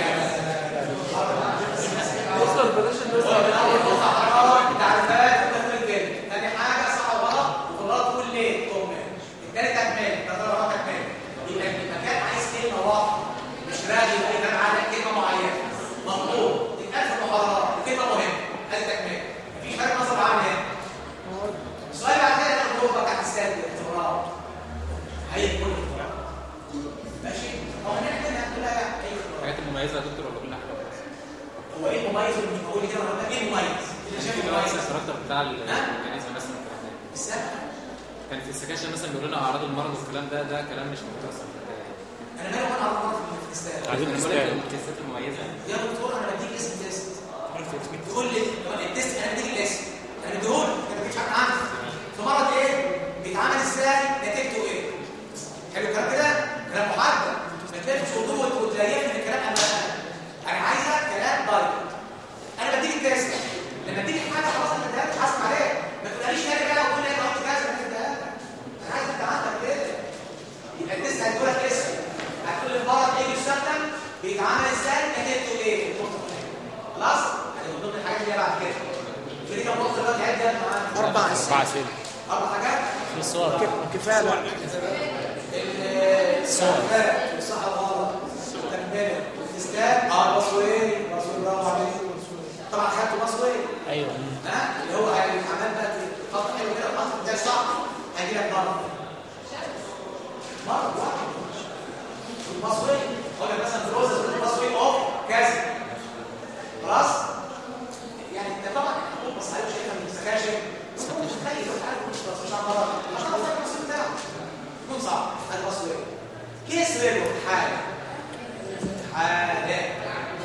تعريفات وتكمل الكلمه ثاني حاجه صح وغلط وغلط تقول ليه كومنت الثالث تكمله ده غلط تكمله يبقى المكان عايز كلمه واضحه مش راجل اي كلام على كلمه معينه مطلوب تتقال في المحاضرات كلمه مهمه ادي تكمله مفيش فرق نظر عام هنا السؤال بعد كده انا الجمله بتاعت السادس الاختراع هي كل اختراع ماشي هو هنعمل كلها اي اختراع الحاجات المميزه يا دكتور ولا كل حاجه بس هو ايه المميز اللي بقول كده ولا ايه المميز اللي شايف في المميز نفس الكاركتر بتاع الميكانيزم مثلا والكلام ده. السبب كان في السكاشن مثلا بيقولوا لنا اعراض المرض والكلام ده ده كلام مش متوسط انا مالي وانا على في الاستاذ عايزين انا بقول لك نستاهل الكيسات المميزه يا دكتور انا بديك اسم تيست تقول لي لما التيست انا بديك الاسم انا بديهولك انت مفيش حاجه عندك في مرض ايه بيتعمل ازاي نتيجته ايه حلو الكلام كده كلام محدد ما تلاقيش خطوط وتلاقيه في الكلام انا انا عايزه كلام دايركت انا بديك التيست لما اديك حاجه خلاص انت اديها مش حاسب عليها ما تقوليش تاني بقى وتقول لي انا قلت كذا انا اديها لك انا عايز انت عندك كده يبقى التيست هتقول لك اسم هتقول لي المرض ايه بيستخدم بيتعمل ازاي نتيجته ايه خلاص يعني من ضمن الحاجات اللي هي بعد كده في كام نقطه دلوقتي عد يلا معانا اربع اسئله اربع اسئله اربع حاجات في الصور كفايه بقى الصح الصح الغلط تكمله الاستاد اه بصوي بصوي برافو عليك طبعا خدته بصوي ايوه ها اللي هو عمال بقى خط حلو كده الخط بتاعي صح هيجي لك مره مره واحد المصري اقول لك مثلا بروسس المصري اوف كذا خلاص يعني انت طبعا بص عليه شايفها من السكاشن بس هو مش متخيل مش عارف مش مش عارف عشان هو المصري بتاعه يكون صعب هذا اصله ايه كيس ريبو حاله حاله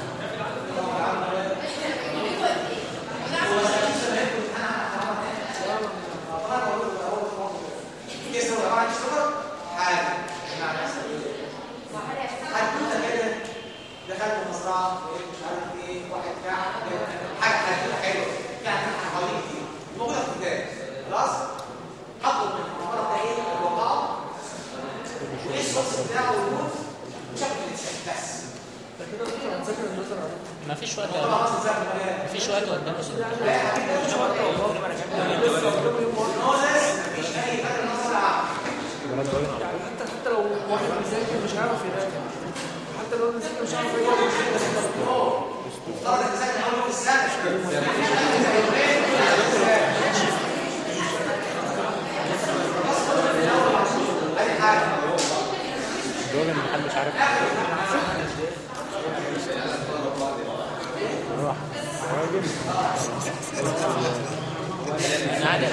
كيس ريبو عباره عن شغل حاله بمعنى هتكون كده دخلت مزرعه لقيت مش عارف ايه واحد كعب حاجه حاجه حلوه يعني حوالين كتير موجوده في الكتاب خلاص حطوا من المره ده ايه الوقائع وايه الصوص بتاعه والنوت شكل الانسان بس ما فيش وقت طبعا اصلا زي ما ما فيش وقت قدام لا يا حبيبي مش وقت نوزس مفيش اي فرق نظر عام يعني حتى حتى لو واحد بيذاكر مش هيعرف يذاكر حتى لو نسيت مش هيعرف يذاكر افترض الانسان من اول السنه ادي حاجه الراجل اللي محدش عارف روح راجل انا عادي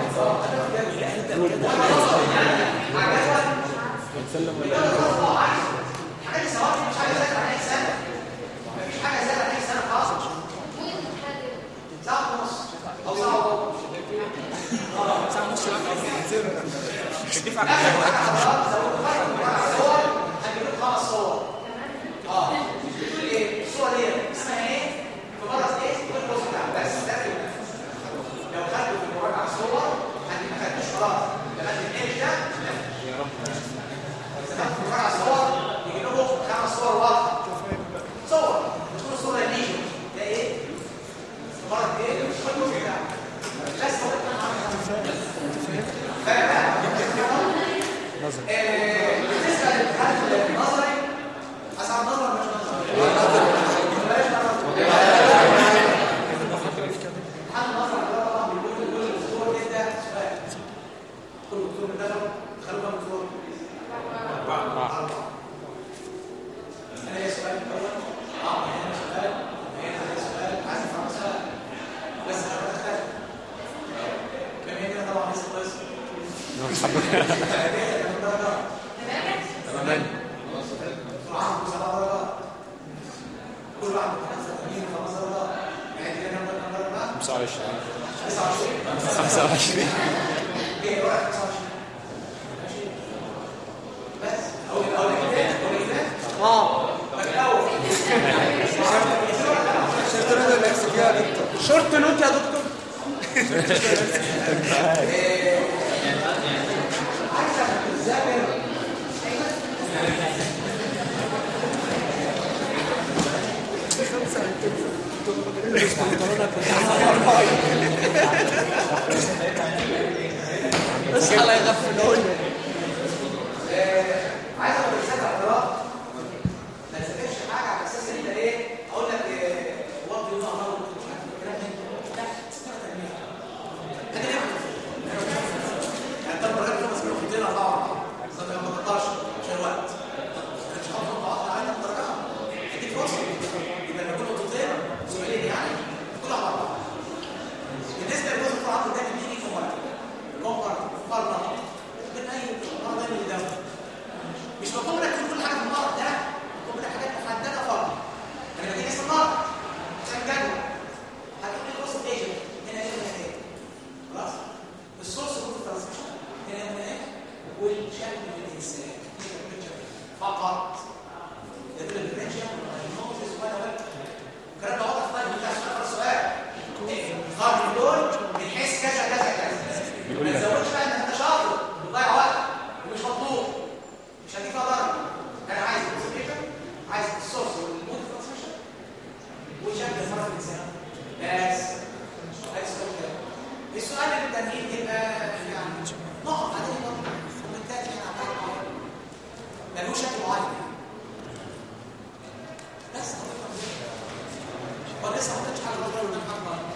نسلم ولا حاجه سواء مش حاجه زي على اي سنه مفيش حاجه زي على اي سنه خالص ساعه ونص او ساعه ونص ساعة ونص صور هنجيب خمس صور اه ايه الصور دي اسمها ايه في مره ايه كل بص بتاع بس ده كده. لو خدوا في المراجعه صور هنجيب ما خدتوش خلاص لما الايمج ده لما في المراجعه صور يجي لهم خمس صور واضحه صور مش كل صوره ليه ده ايه مرة ايه كل بص بتاع بس هو آه، بالنسبه للامتحان النظري اصعب نظري ولا مش نظري؟ بلاش نظري. امتحان النظري ده طبعا بيكون كل اسبوع كده سؤال كل دكتور من ده خلوا كام دكتور؟ أربعة أنا ليا سؤال الأول أه هنا سؤال هنا ليا سؤال عايز أفهم سؤال بس أنا بختلف كم هي كده طبعا لسه كويس تمام كل واحد خمسة وثمانين خمس درجات يعني كده كام درجة كام درجة؟ 25 29 25 ايه واحد 29 ماشي بس اول اول كده اول كده اه الاول شفت انا اللي اكسب فيها دكتور شورت نوت يا دكتور عايزك تذاكر بس على يغفلوني عايز ابقى تذاكر قراءة ما تذاكرش حاجة على اساس ان انت ايه اقول لك إيه، وضي الله امر مش عارف الكلام ده لا اسمها تنمية انا ليه يعني انت المرة اللي خمس كيلو خطين اربعة اربعة بس انت ما تقطعش عشان الوقت انا مش هحط نقطة على عندك درجات اديك فرصة يبقى لما يكون نقطتين سؤالين يعني كل على بعض بالنسبة للجزء القرآن ده بيجي في وقت مقارنة مقارنة بين اي مرض اللي ده مش مطلوب منك تقول كل حاجه في المرض ده مطلوب منك حاجات محدده فقط انا بدي اسم المرض عشان جدول هتقول لي الوسط ايه هنا ايه هنا ايه خلاص السورس كود ترانسميشن هنا هنا ايه والشكل الانسان فقط يدل البريتشن والنوتس وانا وانا الكلام ده واضح طيب بتاع السؤال السؤال إيه؟ قارن دول من حيث كذا كذا كذا بيقول ما لك. تزودش بقى ان انت شاطر بتضيع وقت ومش مطلوب مش هديك فيها درجه انا عايز الكونسنتريشن عايز السورس والمود ترانسميشن وشكل فرق الانسان بس عايز السؤال كده السؤال اللي التانيين يبقى يعني نقط عاديه برضه كومنتات يعني على حاجه معينه ملوش شكل معين بس هو لسه ما خدتش حاجه غير من حاجه معينة.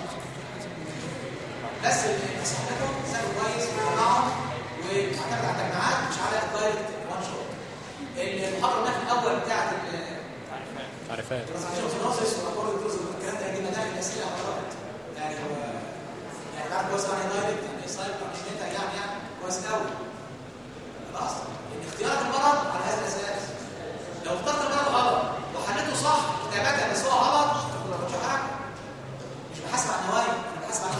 بس اصحابكم سالوا كويس وجمعهم واعتمد على التجمعات مش على الدايركت وان شوت المحاضره اللي في الاول بتاعت تعرفات الترانزكشن سينوسيس والاكورد الجزء والكلام ده هيجينا ده في الاسئله حضرتك يعني هو يعني تعرف كويس يعني دايركت يعني ايه سايد يعني يعني يعني كويس قوي خلاص ان اختيارك المرض على هذا الاساس لو اخترت المرض غلط وحلته صح كتابتها بس هو غلط مش حاجه مش بحاسب على النوايا انا بحاسب على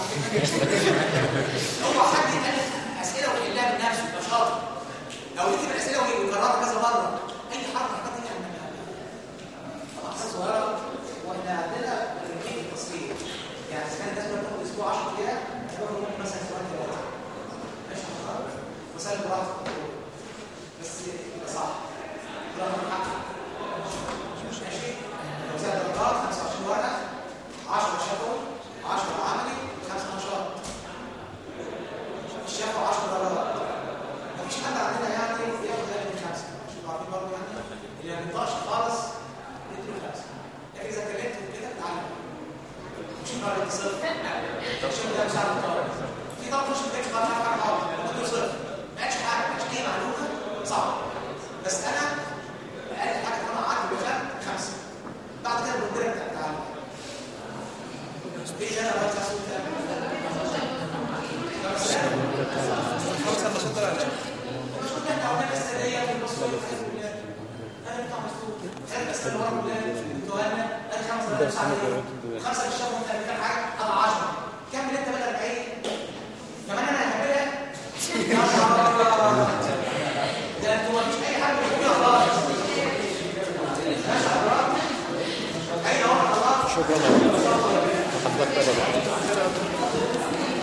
هو حد يالف اسئله ويحلها من نفسه يبقى شاطر او يكتب الاسئله ويكررها كذا مره اي حرف حاجات دي يعني طبعا حاجه صغيره واحنا عندنا برنامج التصوير يعني اذا كان الناس بتاخد اسبوع 10 ايام هتاخد ممكن مثلا اسبوعين ثلاثه ماشي حضرتك وسائل براحتك بس يبقى صح رقم حق ماشي لو زاد درجات 25 ورقه 10 شفوي 10 عملي 5 نشاط الشفوي 10 درجات مفيش حد عندنا يعني ياخد اقل من خمسه عشان تبقوا عارفين برضه يعني اللي ما بينطقش خالص نديله خمسه لكن اذا اتكلمت وكده تعالى مش مرة صفر الشغل ده مش عارف طالب في طالب مش بتكتب ما عارف حاجه خالص ممكن صفر ما قالش حاجه ما قالش اي معلومه صعبه بس انا اقل حاجه طبعا عارف بفهم خمسه بعد كده بندرب بتاع التعلم في انا بقى اسوي خمسة نشاط طلع الآن مش كنا احنا قلنا الاستاديه في البصوره انا بتاع مسؤول خد بس اللي ورا الولاد انتوا انا انا خمسه انا مش عارف ايه خمسه في الشهر انت بتعمل حاجه انا 10 كمل انت بقى 40 كمان انا هكملها يا شاء ده انتوا مفيش اي حاجه بتقولها خالص ماشي يا حضرات اين هو الحضارات شكرا لك. حضرتك